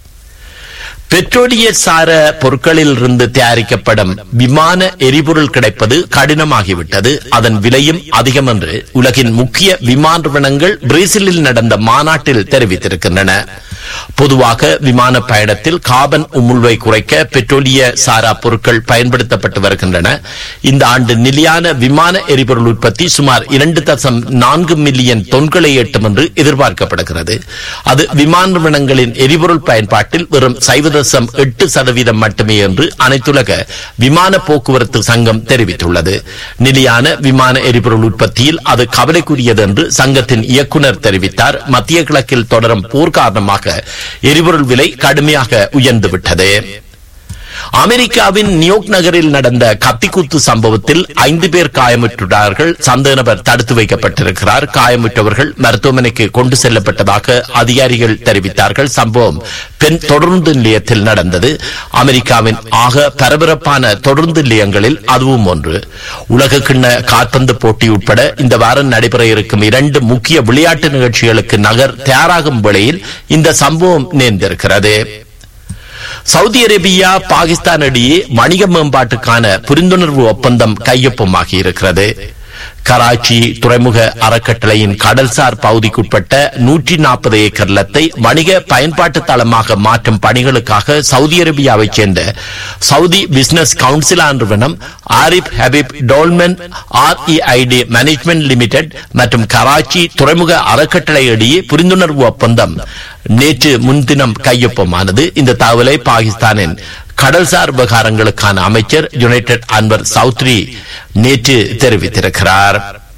பெட்ரோலிய சார பொருட்களில் இருந்து தயாரிக்கப்படும் விமான எரிபொருள் கிடைப்பது கடினமாகிவிட்டது அதன் விலையும் அதிகம் என்று உலகின் முக்கிய விமான நிறுவனங்கள் பிரேசிலில் நடந்த மாநாட்டில் தெரிவித்திருக்கின்றன பொதுவாக விமான பயணத்தில் காபன் உமிழ்வை குறைக்க பெட்ரோலிய சாரா பொருட்கள் பயன்படுத்தப்பட்டு வருகின்றன இந்த ஆண்டு நிலையான விமான எரிபொருள் உற்பத்தி சுமார் இரண்டு தசம் நான்கு மில்லியன் தொன்களை எட்டும் என்று எதிர்பார்க்கப்படுகிறது அது விமான நிறுவனங்களின் எரிபொருள் பயன்பாட்டில் வெறும் சைவ தசம் எட்டு சதவீதம் மட்டுமே என்று அனைத்துலக விமான போக்குவரத்து சங்கம் தெரிவித்துள்ளது நிலையான விமான எரிபொருள் உற்பத்தியில் அது கவலைக்குரியது என்று சங்கத்தின் இயக்குநர் தெரிவித்தார் மத்திய கிழக்கில் தொடரும் போர் காரணமாக எரிபொருள் விலை கடுமையாக உயர்ந்துவிட்டது அமெரிக்காவின் நியூயோர்க் நகரில் நடந்த கத்திக்குத்து சம்பவத்தில் ஐந்து பேர் காயமுற்றுள்ளார்கள் சந்தேக நபர் தடுத்து வைக்கப்பட்டிருக்கிறார் காயமுற்றவர்கள் மருத்துவமனைக்கு கொண்டு செல்லப்பட்டதாக அதிகாரிகள் தெரிவித்தார்கள் சம்பவம் பெண் தொடர்ந்து நிலையத்தில் நடந்தது அமெரிக்காவின் ஆக பரபரப்பான தொடர்ந்து நிலையங்களில் அதுவும் ஒன்று உலக கிண்ண காற்பந்து போட்டி உட்பட இந்த வாரம் நடைபெற இருக்கும் இரண்டு முக்கிய விளையாட்டு நிகழ்ச்சிகளுக்கு நகர் தயாராகும் வேளையில் இந்த சம்பவம் நேர்ந்திருக்கிறது சவுதி அரேபியா பாகிஸ்தான் இடையே வணிக மேம்பாட்டுக்கான புரிந்துணர்வு ஒப்பந்தம் கையொப்பமாகி இருக்கிறது கராச்சி துறைமுக அறக்கட்டளையின் கடல்சார் பகுதிக்குட்பட்ட நூற்றி நாற்பது ஏக்கர் நிலத்தை வணிக பயன்பாட்டு தளமாக மாற்றும் பணிகளுக்காக சவுதி அரேபியாவைச் சேர்ந்த சவுதி பிசினஸ் கவுன்சில் நிறுவனம் Arif Habib Dolmen R E I T management limited மற்றும் கராச்சி துறைமுக அறக்கட்டளை இடையே புரிந்துணர்வு ஒப்பந்தம் நேற்று முன்தினம் கையொப்பமானது இந்த தகவலை பாகிஸ்தானின் கடல்சார் விவகாரங்களுக்கான அமைச்சர் யுனைடெட் அன்வர் சௌத்ரி நேற்று தெரிவித்திருக்கிறார்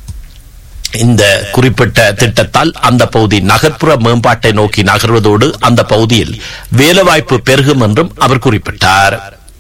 இந்த குறிப்பிட்ட திட்டத்தால் அந்த பகுதி நகர்ப்புற மேம்பாட்டை நோக்கி நகர்வதோடு அந்த பகுதியில் வேலைவாய்ப்பு பெருகும் என்றும் அவர் குறிப்பிட்டார்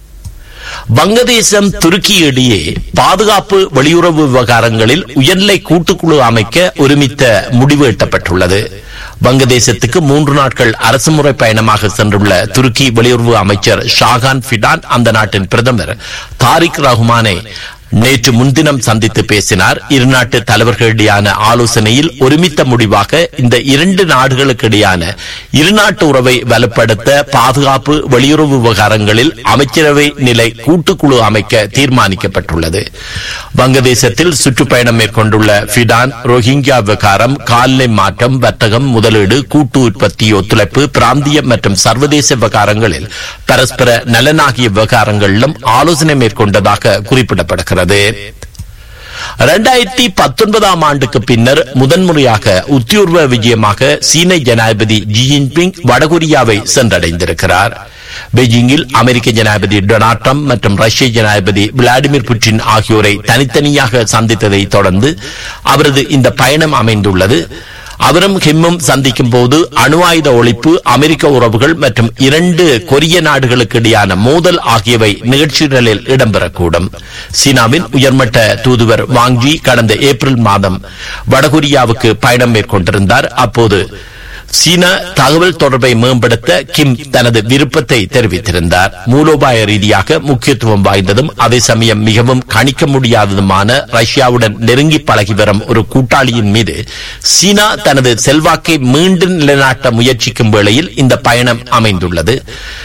வங்கதேசம் துருக்கி இடையே பாதுகாப்பு வெளியுறவு விவகாரங்களில் உயர்நிலை கூட்டுக்குழு அமைக்க ஒருமித்த முடிவு எட்டப்பட்டுள்ளது வங்கதேசத்துக்கு மூன்று நாட்கள் அரசுமுறை பயணமாக சென்றுள்ள துருக்கி வெளியுறவு அமைச்சர் ஷாகான் ஃபிடான் அந்த நாட்டின் பிரதமர் தாரிக் ரஹ்மானை நேற்று முன்தினம் சந்தித்து பேசினார் இருநாட்டு தலைவர்களிடையான ஆலோசனையில் ஒருமித்த முடிவாக இந்த இரண்டு நாடுகளுக்கு இடையான இருநாட்டு உறவை வலுப்படுத்த பாதுகாப்பு வெளியுறவு விவகாரங்களில் அமைச்சரவை நிலை கூட்டுக்குழு அமைக்க தீர்மானிக்கப்பட்டுள்ளது வங்கதேசத்தில் சுற்றுப்பயணம் மேற்கொண்டுள்ள ஃபிடான் ரோஹிங்கியா விவகாரம் கால்நிலை மாற்றம் வர்த்தகம் முதலீடு கூட்டு உற்பத்தி ஒத்துழைப்பு பிராந்திய மற்றும் சர்வதேச விவகாரங்களில் பரஸ்பர நலனாகிய விவகாரங்களிலும் ஆலோசனை மேற்கொண்டதாக குறிப்பிடப்படுகிறது இரண்டாயிரத்தி பத்தொன்பதாம் ஆண்டுக்கு பின்னர் முதன்முறையாக உத்தியோர்வ விஜயமாக சீன ஜனாதிபதி ஜி ஜின்பிங் வடகொரியாவை சென்றடைந்திருக்கிறார் பெய்ஜிங்கில் அமெரிக்க ஜனாதிபதி டொனால்ட் ட்ரம்ப் மற்றும் ரஷ்ய ஜனாதிபதி விளாடிமிர் புட்டின் ஆகியோரை தனித்தனியாக சந்தித்ததை தொடர்ந்து அவரது இந்த பயணம் அமைந்துள்ளது அவரும் கிம்மும் சந்திக்கும் போது அணு ஆயுத ஒழிப்பு அமெரிக்க உறவுகள் மற்றும் இரண்டு கொரிய நாடுகளுக்கு இடையான மோதல் ஆகியவை நிகழ்ச்சிகளில் இடம்பெறக்கூடும் சீனாவின் உயர்மட்ட தூதுவர் வாங்கி கடந்த ஏப்ரல் மாதம் வடகொரியாவுக்கு பயணம் மேற்கொண்டிருந்தார் அப்போது சீனா தகவல் தொடர்பை மேம்படுத்த கிம் தனது விருப்பத்தை தெரிவித்திருந்தார் மூலோபாய ரீதியாக முக்கியத்துவம் வாய்ந்ததும் அதே சமயம் மிகவும் கணிக்க முடியாததுமான ரஷ்யாவுடன் நெருங்கி பழகி வரும் ஒரு கூட்டாளியின் மீது சீனா தனது செல்வாக்கை மீண்டும் நிலைநாட்ட முயற்சிக்கும் வேளையில் இந்த பயணம் அமைந்துள்ளது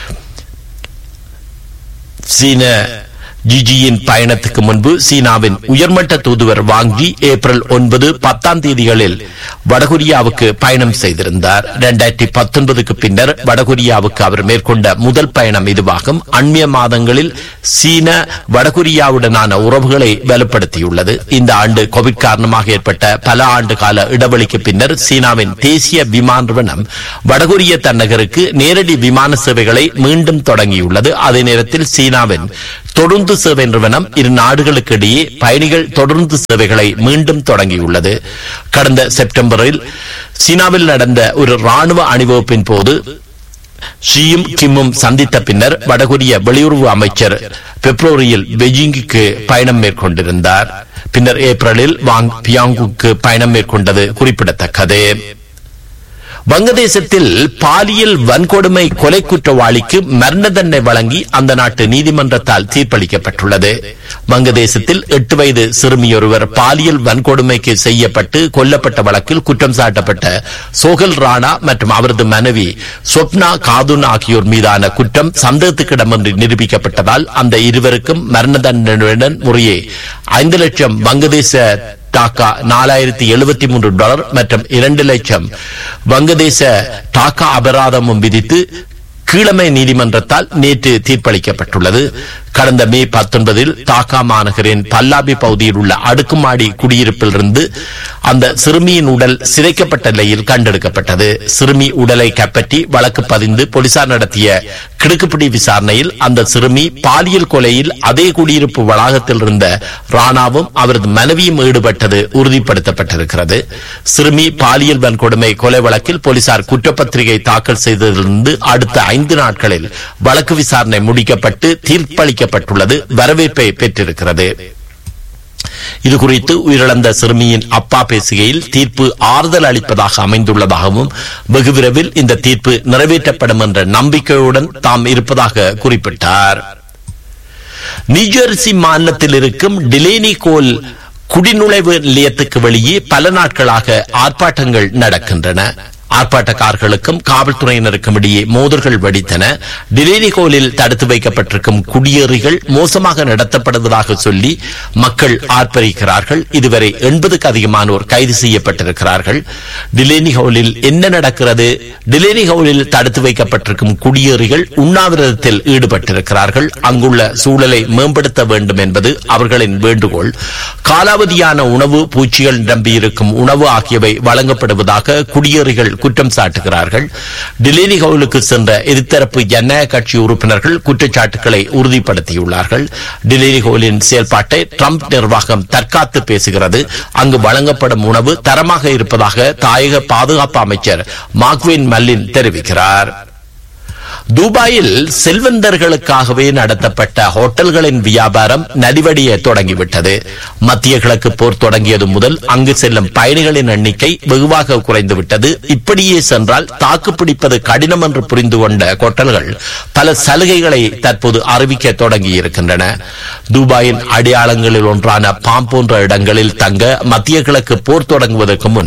சீன ஜிஜியின் பயணத்துக்கு முன்பு சீனாவின் உயர்மட்ட தூதுவர் வாங்கி ஏப்ரல் ஒன்பது பத்தாம் தேதிகளில் வடகொரியாவுக்கு பயணம் செய்திருந்தார் இரண்டாயிரத்தி பத்தொன்பதுக்கு பின்னர் வடகொரியாவுக்கு அவர் மேற்கொண்ட முதல் பயணம் இதுவாகும் அண்மைய மாதங்களில் சீன வடகொரியாவுடனான உறவுகளை வலுப்படுத்தியுள்ளது இந்த ஆண்டு கோவிட் காரணமாக ஏற்பட்ட பல ஆண்டு கால இடைவெளிக்கு பின்னர் சீனாவின் தேசிய விமான நிறுவனம் வடகொரிய தன்னகருக்கு நேரடி விமான சேவைகளை மீண்டும் தொடங்கியுள்ளது அதே நேரத்தில் சீனாவின் தொடர்ந்து சேவை நிறுவனம் இரு நாடுகளுக்கு இடையே பயணிகள் தொடர்ந்து சேவைகளை மீண்டும் தொடங்கியுள்ளது கடந்த செப்டம்பரில் சீனாவில் நடந்த ஒரு ராணுவ அணிவகுப்பின் போது ஷியும் கிம்மும் சந்தித்த பின்னர் வடகொரிய வெளியுறவு அமைச்சர் பிப்ரவரியில் பெய்ஜிங்குக்கு பயணம் மேற்கொண்டிருந்தார் பின்னர் ஏப்ரலில் வாங் பியாங்குக்கு பயணம் மேற்கொண்டது குறிப்பிடத்தக்கது வங்கதேசத்தில் பாலியல் வன்கொடுமை கொலை குற்றவாளிக்கு மரண தண்டனை வழங்கி அந்த நாட்டு நீதிமன்றத்தால் தீர்ப்பளிக்கப்பட்டுள்ளது வங்கதேசத்தில் எட்டு வயது சிறுமியொருவர் பாலியல் வன்கொடுமைக்கு செய்யப்பட்டு கொல்லப்பட்ட வழக்கில் குற்றம் சாட்டப்பட்ட சோகல் ராணா மற்றும் அவரது மனைவி சொப்னா காதுன் ஆகியோர் மீதான குற்றம் சந்தேகத்துக்கிடமின்றி நிரூபிக்கப்பட்டதால் அந்த இருவருக்கும் மரண தண்டனையுடன் முறையே ஐந்து லட்சம் வங்கதேச டாக்கா நாலாயிரத்தி எழுபத்தி மூன்று டாலர் மற்றும் இரண்டு லட்சம் வங்கதேச டாக்கா அபராதமும் விதித்து கீழமை நீதிமன்றத்தால் நேற்று தீர்ப்பளிக்கப்பட்டுள்ளது கடந்த மே பத்தொன்பதில் டாக்கா மாநகரின் பல்லாபி பகுதியில் உள்ள அடுக்குமாடி குடியிருப்பிலிருந்து அந்த சிறுமியின் உடல் சிதைக்கப்பட்ட நிலையில் கண்டெடுக்கப்பட்டது சிறுமி உடலை கைப்பற்றி வழக்கு பதிந்து போலீசார் நடத்திய கிடுக்குப்பிடி விசாரணையில் அந்த சிறுமி பாலியல் கொலையில் அதே குடியிருப்பு வளாகத்தில் இருந்த ராணாவும் அவரது மனைவியும் ஈடுபட்டது உறுதிப்படுத்தப்பட்டிருக்கிறது சிறுமி பாலியல் வன்கொடுமை கொலை வழக்கில் போலீசார் குற்றப்பத்திரிகை தாக்கல் செய்ததிலிருந்து அடுத்த ஐந்து நாட்களில் வழக்கு விசாரணை முடிக்கப்பட்டு தீர்ப்பளிக்கப்பட்டுள்ளது வரவேற்பை பெற்றிருக்கிறது இது குறித்து உயிரிழந்த சிறுமியின் அப்பா பேசுகையில் தீர்ப்பு ஆறுதல் அளிப்பதாக அமைந்துள்ளதாகவும் வெகு விரைவில் இந்த தீர்ப்பு நிறைவேற்றப்படும் என்ற நம்பிக்கையுடன் தாம் இருப்பதாக குறிப்பிட்டார் நியூஜெர்சி மாநிலத்தில் இருக்கும் டிலேனி கோல் குடிநுழைவு நிலையத்துக்கு வெளியே பல நாட்களாக ஆர்ப்பாட்டங்கள் நடக்கின்றன ஆர்ப்பாட்டக்காரர்களுக்கும் காவல்துறையினருக்கும் இடையே மோதல்கள் வெடித்தன டிலேனி கோலில் தடுத்து வைக்கப்பட்டிருக்கும் குடியேறிகள் மோசமாக நடத்தப்படுவதாக சொல்லி மக்கள் ஆர்ப்பரிக்கிறார்கள் இதுவரை எண்பதுக்கு அதிகமானோர் கைது செய்யப்பட்டிருக்கிறார்கள் டிலேனி ஹவுலில் என்ன நடக்கிறது டிலேனி ஹவுலில் தடுத்து வைக்கப்பட்டிருக்கும் குடியேறிகள் உண்ணாவிரதத்தில் ஈடுபட்டிருக்கிறார்கள் அங்குள்ள சூழலை மேம்படுத்த வேண்டும் என்பது அவர்களின் வேண்டுகோள் காலாவதியான உணவு பூச்சிகள் நிரம்பியிருக்கும் உணவு ஆகியவை வழங்கப்படுவதாக குடியேறிகள் குற்றம் சாட்டுகிறார்கள் டிலேனி ஹவுலுக்கு சென்ற எதிர்த்தரப்பு ஜனநாயக கட்சி உறுப்பினர்கள் குற்றச்சாட்டுகளை உறுதிப்படுத்தியுள்ளார்கள் டிலேனி ஹவுலின் செயல்பாட்டை ட்ரம்ப் நிர்வாகம் தற்காத்து பேசுகிறது அங்கு வழங்கப்படும் உணவு தரமாக இருப்பதாக தாயக பாதுகாப்பு அமைச்சர் மார்க்வின் மல்லின் தெரிவிக்கிறார் துபாயில் செல்வந்தர்களுக்காகவே நடத்தப்பட்ட ஹோட்டல்களின் வியாபாரம் நடிவடைய தொடங்கிவிட்டது மத்திய கிழக்கு போர் தொடங்கியது முதல் அங்கு செல்லும் பயணிகளின் எண்ணிக்கை வெகுவாக குறைந்துவிட்டது இப்படியே சென்றால் தாக்குப்பிடிப்பது கடினம் என்று புரிந்து கொண்ட ஹோட்டல்கள் பல சலுகைகளை தற்போது அறிவிக்க தொடங்கியிருக்கின்றன துபாயின் அடையாளங்களில் ஒன்றான பாம் போன்ற இடங்களில் தங்க மத்திய கிழக்கு போர் தொடங்குவதற்கு முன்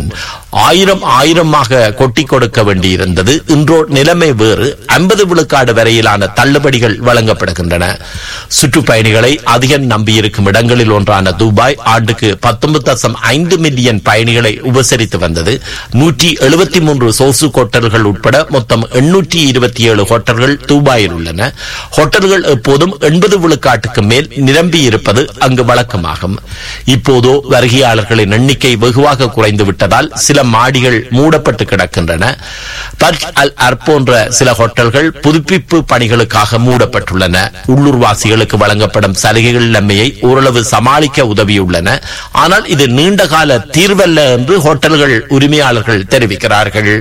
ஆயிரம் ஆயிரமாக கொட்டி கொடுக்க வேண்டியிருந்தது இன்றோ நிலைமை வேறு ஐம்பது விழுக்காடு வரையிலான தள்ளுபடிகள் வழங்கப்படுகின்றன சுற்றுப்பயணிகளை அதிகம் நம்பியிருக்கும் இடங்களில் ஒன்றான துபாய் ஆண்டுக்கு பத்தொன்பது தசம் ஐந்து மில்லியன் பயணிகளை உபசரித்து வந்தது நூற்றி எழுபத்தி மூன்று சோசு ஹோட்டல்கள் உட்பட மொத்தம் எண்ணூற்றி இருபத்தி ஏழு ஹோட்டல்கள் துபாயில் உள்ளன ஹோட்டல்கள் எப்போதும் எண்பது விழுக்காட்டுக்கு மேல் நிரம்பி இருப்பது அங்கு வழக்கமாகும் இப்போதோ வருகையாளர்களின் எண்ணிக்கை வெகுவாக குறைந்து விட்டதால் சில மாடிகள் மூடப்பட்டு கிடக்கின்றன பர்ஜ் அல் அர் போன்ற சில ஹோட்டல்கள் புதுப்பிப்பு பணிகளுக்காக மூடப்பட்டுள்ளன உள்ளூர்வாசிகளுக்கு வழங்கப்படும் சலுகைகள் நன்மையை ஓரளவு சமாளிக்க உதவியுள்ளன ஆனால் இது நீண்டகால தீர்வல்ல என்று ஹோட்டல்கள் உரிமையாளர்கள் தெரிவிக்கிறார்கள்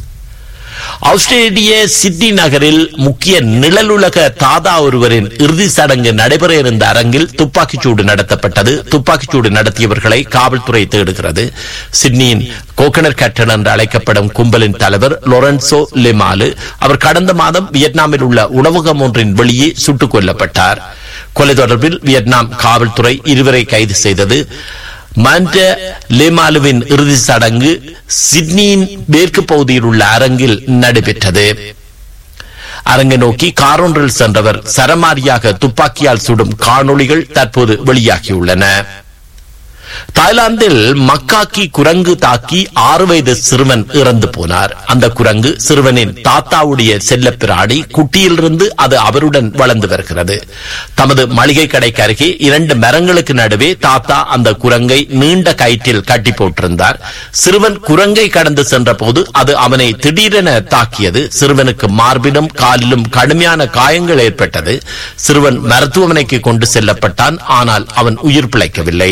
ஆஸ்திரேலிய சிட்னி நகரில் முக்கிய நிழலுலக தாதா ஒருவரின் இறுதி சடங்கு நடைபெற இருந்த அரங்கில் துப்பாக்கிச்சூடு நடத்தப்பட்டது துப்பாக்கிச்சூடு நடத்தியவர்களை காவல்துறை தேடுகிறது சிட்னியின் கோகனட் கட்டன் என்று அழைக்கப்படும் கும்பலின் தலைவர் லொரன்சோ லிமாலு அவர் கடந்த மாதம் வியட்நாமில் உள்ள உணவகம் ஒன்றின் வெளியே சுட்டுக் கொல்லப்பட்டார் கொலை தொடர்பில் வியட்நாம் காவல்துறை இருவரை கைது செய்தது மாண்ட லேமாலுவின் இறுதி சடங்கு சிட்னியின் மேற்கு பகுதியில் உள்ள அரங்கில் நடைபெற்றது அரங்கை நோக்கி காரொன்றில் சென்றவர் சரமாரியாக துப்பாக்கியால் சுடும் காணொளிகள் தற்போது வெளியாகியுள்ளன தாய்லாந்தில் மக்காக்கி குரங்கு தாக்கி ஆறு வயது சிறுவன் இறந்து போனார் அந்த குரங்கு சிறுவனின் தாத்தாவுடைய செல்லப்பிராணி குட்டியிலிருந்து அது அவருடன் வளர்ந்து வருகிறது தமது மளிகை கடைக்கு அருகே இரண்டு மரங்களுக்கு நடுவே தாத்தா அந்த குரங்கை நீண்ட கயிற்றில் கட்டி போட்டிருந்தார் சிறுவன் குரங்கை கடந்து சென்ற போது அது அவனை திடீரென தாக்கியது சிறுவனுக்கு மார்பிலும் காலிலும் கடுமையான காயங்கள் ஏற்பட்டது சிறுவன் மருத்துவமனைக்கு கொண்டு செல்லப்பட்டான் ஆனால் அவன் உயிர் பிழைக்கவில்லை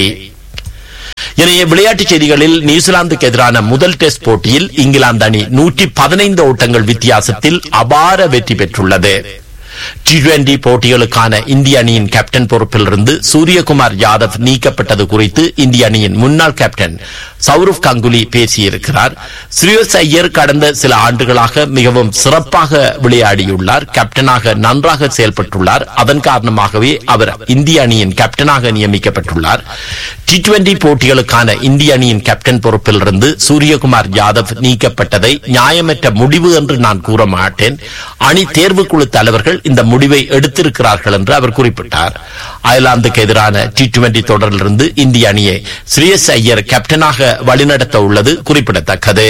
இணைய விளையாட்டுச் செய்திகளில் நியூசிலாந்துக்கு எதிரான முதல் டெஸ்ட் போட்டியில் இங்கிலாந்து அணி நூற்றி பதினைந்து ஓட்டங்கள் வித்தியாசத்தில் அபார வெற்றி பெற்றுள்ளது டி டுவெண்டி போட்டிகளுக்கான இந்திய அணியின் கேப்டன் பொறுப்பிலிருந்து சூரியகுமார் யாதவ் நீக்கப்பட்டது குறித்து இந்திய அணியின் முன்னாள் கேப்டன் சௌரவ் கங்குலி பேசியிருக்கிறார் ஸ்ரீயஸ் ஐயர் கடந்த சில ஆண்டுகளாக மிகவும் சிறப்பாக விளையாடியுள்ளார் கேப்டனாக நன்றாக செயல்பட்டுள்ளார் அதன் காரணமாகவே அவர் இந்திய அணியின் கேப்டனாக நியமிக்கப்பட்டுள்ளார் டி டுவெண்டி போட்டிகளுக்கான இந்திய அணியின் கேப்டன் பொறுப்பிலிருந்து சூரியகுமார் யாதவ் நீக்கப்பட்டதை நியாயமற்ற முடிவு என்று நான் கூற மாட்டேன் அணி தேர்வுக்குழு தலைவர்கள் இந்த முடிவை எடுத்திருக்கிறார்கள் என்று அவர் குறிப்பிட்டார் அயர்லாந்துக்கு எதிரான டி டுவெண்டி தொடரிலிருந்து இந்திய அணியை ஸ்ரீயஸ் ஐயர் கேப்டனாக வழிநடத்த உள்ளது குறிப்பிடத்தக்கது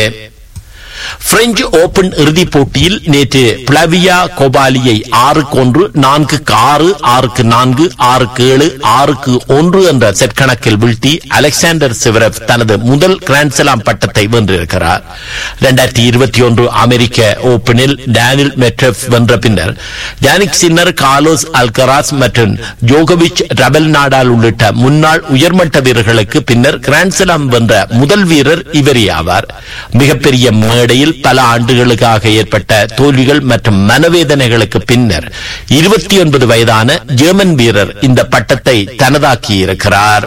பிரெஞ்சு ஓபன் இறுதிப் போட்டியில் நேற்று பிளவியா கோபாலியை ஆறுக்கு ஒன்று நான்குக்கு ஆறு ஆறுக்கு நான்கு ஆறுக்கு ஏழு ஆறுக்கு ஒன்று என்ற செட் கணக்கில் வீழ்த்தி அலெக்சாண்டர் சிவரவ் தனது முதல் கிராண்ட்ஸ்லாம் பட்டத்தை வென்றிருக்கிறார் இரண்டாயிரத்தி இருபத்தி ஒன்று அமெரிக்க ஓபனில் டேனில் மெட்ரப் வென்ற பின்னர் ஜானிக் சின்னர் கார்லோஸ் அல்கராஸ் மற்றும் ஜோகோவிச் ரபெல் நாடால் உள்ளிட்ட முன்னாள் உயர்மட்ட வீரர்களுக்கு பின்னர் கிராண்ட்ஸ்லாம் வென்ற முதல் வீரர் இவரே ஆவார் மிகப்பெரிய மேடையில் பல ஆண்டுகளுக்காக ஏற்பட்ட தோல்விகள் மற்றும் மனவேதனைகளுக்கு பின்னர் இருபத்தி ஒன்பது வயதான ஜெர்மன் வீரர் இந்த பட்டத்தை தனதாக்கியிருக்கிறார்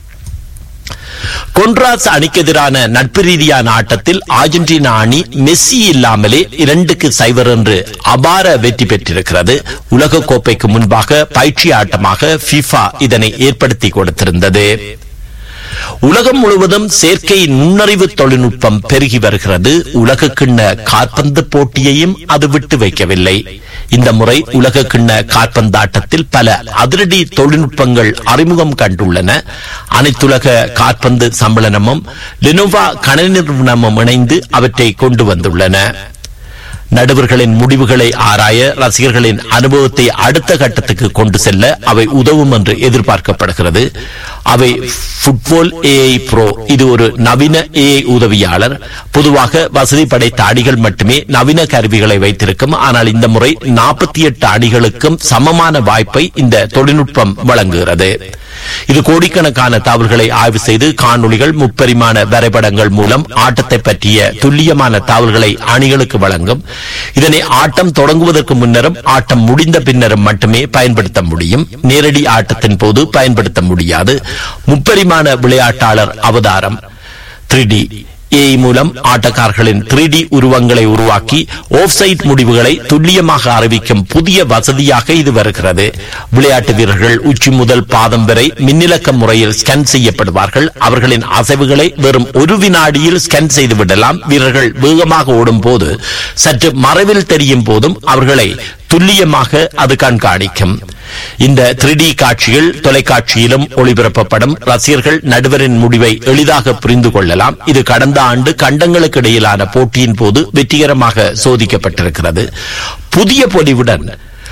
கொன்ராஸ் அணிக்கு எதிரான நட்பு ரீதியான ஆட்டத்தில் அர்ஜென்டினா அணி மெஸ்ஸி இல்லாமலே இரண்டுக்கு சைவர் என்று அபார வெற்றி பெற்றிருக்கிறது உலக கோப்பைக்கு முன்பாக பயிற்சி ஆட்டமாக பிஃபா இதனை ஏற்படுத்தி கொடுத்திருந்தது உலகம் முழுவதும் செயற்கை நுண்ணறிவு தொழில்நுட்பம் பெருகி வருகிறது உலக கிண்ண காற்பந்து போட்டியையும் அது விட்டு வைக்கவில்லை இந்த முறை உலக கிண்ண காற்பந்தாட்டத்தில் பல அதிரடி தொழில்நுட்பங்கள் அறிமுகம் கண்டுள்ளன அனைத்துலக காற்பந்து சம்மேளனமும் லினோவா கணனி நிறுவனமும் இணைந்து அவற்றை கொண்டு வந்துள்ளன நடுவர்களின் முடிவுகளை ஆராய ரசிகர்களின் அனுபவத்தை அடுத்த கட்டத்துக்கு கொண்டு செல்ல அவை உதவும் என்று எதிர்பார்க்கப்படுகிறது அவை ஃபுட்பால் ஏஐ ப்ரோ இது ஒரு நவீன ஏஐ உதவியாளர் பொதுவாக வசதி படைத்த அணிகள் மட்டுமே நவீன கருவிகளை வைத்திருக்கும் ஆனால் இந்த முறை நாற்பத்தி எட்டு அணிகளுக்கும் சமமான வாய்ப்பை இந்த தொழில்நுட்பம் வழங்குகிறது இது கோடிக்கணக்கான தகவல்களை ஆய்வு செய்து காணொளிகள் முப்பரிமாண வரைபடங்கள் மூலம் ஆட்டத்தை பற்றிய துல்லியமான தகவல்களை அணிகளுக்கு வழங்கும் இதனை ஆட்டம் தொடங்குவதற்கு முன்னரும் ஆட்டம் முடிந்த பின்னரும் மட்டுமே பயன்படுத்த முடியும் நேரடி ஆட்டத்தின் போது பயன்படுத்த முடியாது முப்பரிமாண விளையாட்டாளர் அவதாரம் த்ரீ ஏஐ மூலம் ஆட்டக்காரர்களின் த்ரீ டி உருவங்களை உருவாக்கி ஆஃப்சைட் முடிவுகளை துல்லியமாக அறிவிக்கும் புதிய வசதியாக இது வருகிறது விளையாட்டு வீரர்கள் உச்சி முதல் பாதம் வரை மின்னிலக்க முறையில் ஸ்கேன் செய்யப்படுவார்கள் அவர்களின் அசைவுகளை வெறும் ஒரு வினாடியில் ஸ்கேன் செய்து விடலாம் வீரர்கள் வேகமாக ஓடும் போது சற்று மறைவில் தெரியும் போதும் அவர்களை துல்லியமாக அது கண்காணிக்கும் இந்த 3D காட்சிகள் தொலைக்காட்சியிலும் ஒளிபரப்பப்படும் ரசிகர்கள் நடுவரின் முடிவை எளிதாக புரிந்து கொள்ளலாம் இது கடந்த ஆண்டு கண்டங்களுக்கு இடையிலான போட்டியின் போது வெற்றிகரமாக சோதிக்கப்பட்டிருக்கிறது புதிய பொலிவுடன்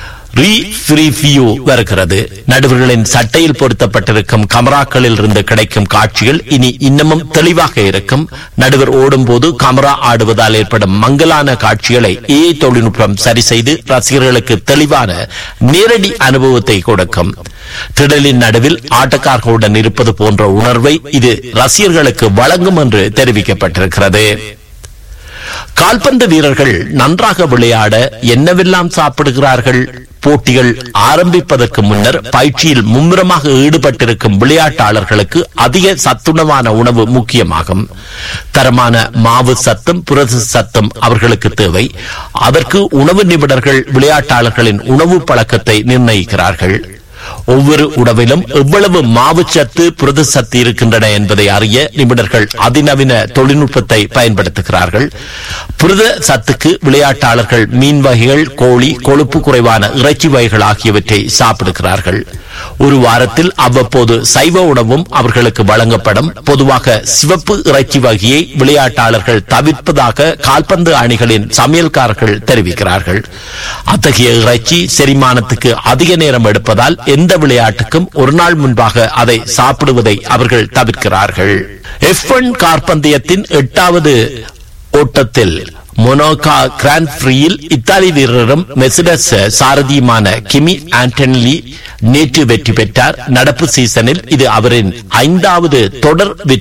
ரீஃப்ரிவியூ வருகிறது நடுவர்களின் சட்டையில் பொருத்தப்பட்டிருக்கும் கமராக்களில் இருந்து கிடைக்கும் காட்சிகள் இனி இன்னமும் தெளிவாக இருக்கும் நடுவர் ஓடும்போது கமரா ஆடுவதால் ஏற்படும் மங்கலான காட்சிகளை ஏ தொழில்நுட்பம் சரி செய்து ரசிகர்களுக்கு தெளிவான நேரடி அனுபவத்தை கொடுக்கும் திடலின் நடுவில் ஆட்டக்காரர்களுடன் இருப்பது போன்ற உணர்வை இது ரசிகர்களுக்கு வழங்கும் என்று தெரிவிக்கப்பட்டிருக்கிறது கால்பந்து வீரர்கள் நன்றாக விளையாட என்னவெல்லாம் சாப்பிடுகிறார்கள் போட்டிகள் ஆரம்பிப்பதற்கு முன்னர் பயிற்சியில் மும்முரமாக ஈடுபட்டிருக்கும் விளையாட்டாளர்களுக்கு அதிக சத்துணவான உணவு முக்கியமாகும் தரமான மாவு சத்தம் புரத சத்தம் அவர்களுக்கு தேவை அதற்கு உணவு நிபுணர்கள் விளையாட்டாளர்களின் உணவு பழக்கத்தை நிர்ணயிக்கிறார்கள் ஒவ்வொரு உணவிலும் எவ்வளவு மாவுச்சத்து புரதச்சத்து இருக்கின்றன என்பதை அறிய நிபுணர்கள் அதிநவீன தொழில்நுட்பத்தை பயன்படுத்துகிறார்கள் புரத சத்துக்கு விளையாட்டாளர்கள் மீன் வகைகள் கோழி கொழுப்பு குறைவான இறைச்சி வகைகள் ஆகியவற்றை சாப்பிடுகிறார்கள் ஒரு வாரத்தில் அவ்வப்போது சைவ உணவும் அவர்களுக்கு வழங்கப்படும் பொதுவாக சிவப்பு இறைச்சி வகையை விளையாட்டாளர்கள் தவிர்ப்பதாக கால்பந்து அணிகளின் சமையல்காரர்கள் தெரிவிக்கிறார்கள் அத்தகைய இறைச்சி செரிமானத்துக்கு அதிக நேரம் எடுப்பதால் எந்த விளையாட்டுக்கும் ஒரு நாள் முன்பாக அதை சாப்பிடுவதை அவர்கள் தவிர்க்கிறார்கள் எஃப் கார்பந்தயத்தின் எட்டாவது ஓட்டத்தில் மொனோகா கிராண்ட் ஃப்ரீயில் இத்தாலி வீரரும் மெசிடஸ் சாரதியுமான கிமி ஆண்டன்லி நேற்று வெற்றி பெற்றார் நடப்பு சீசனில் இது அவரின் ஐந்தாவது தொடர் வெற்றி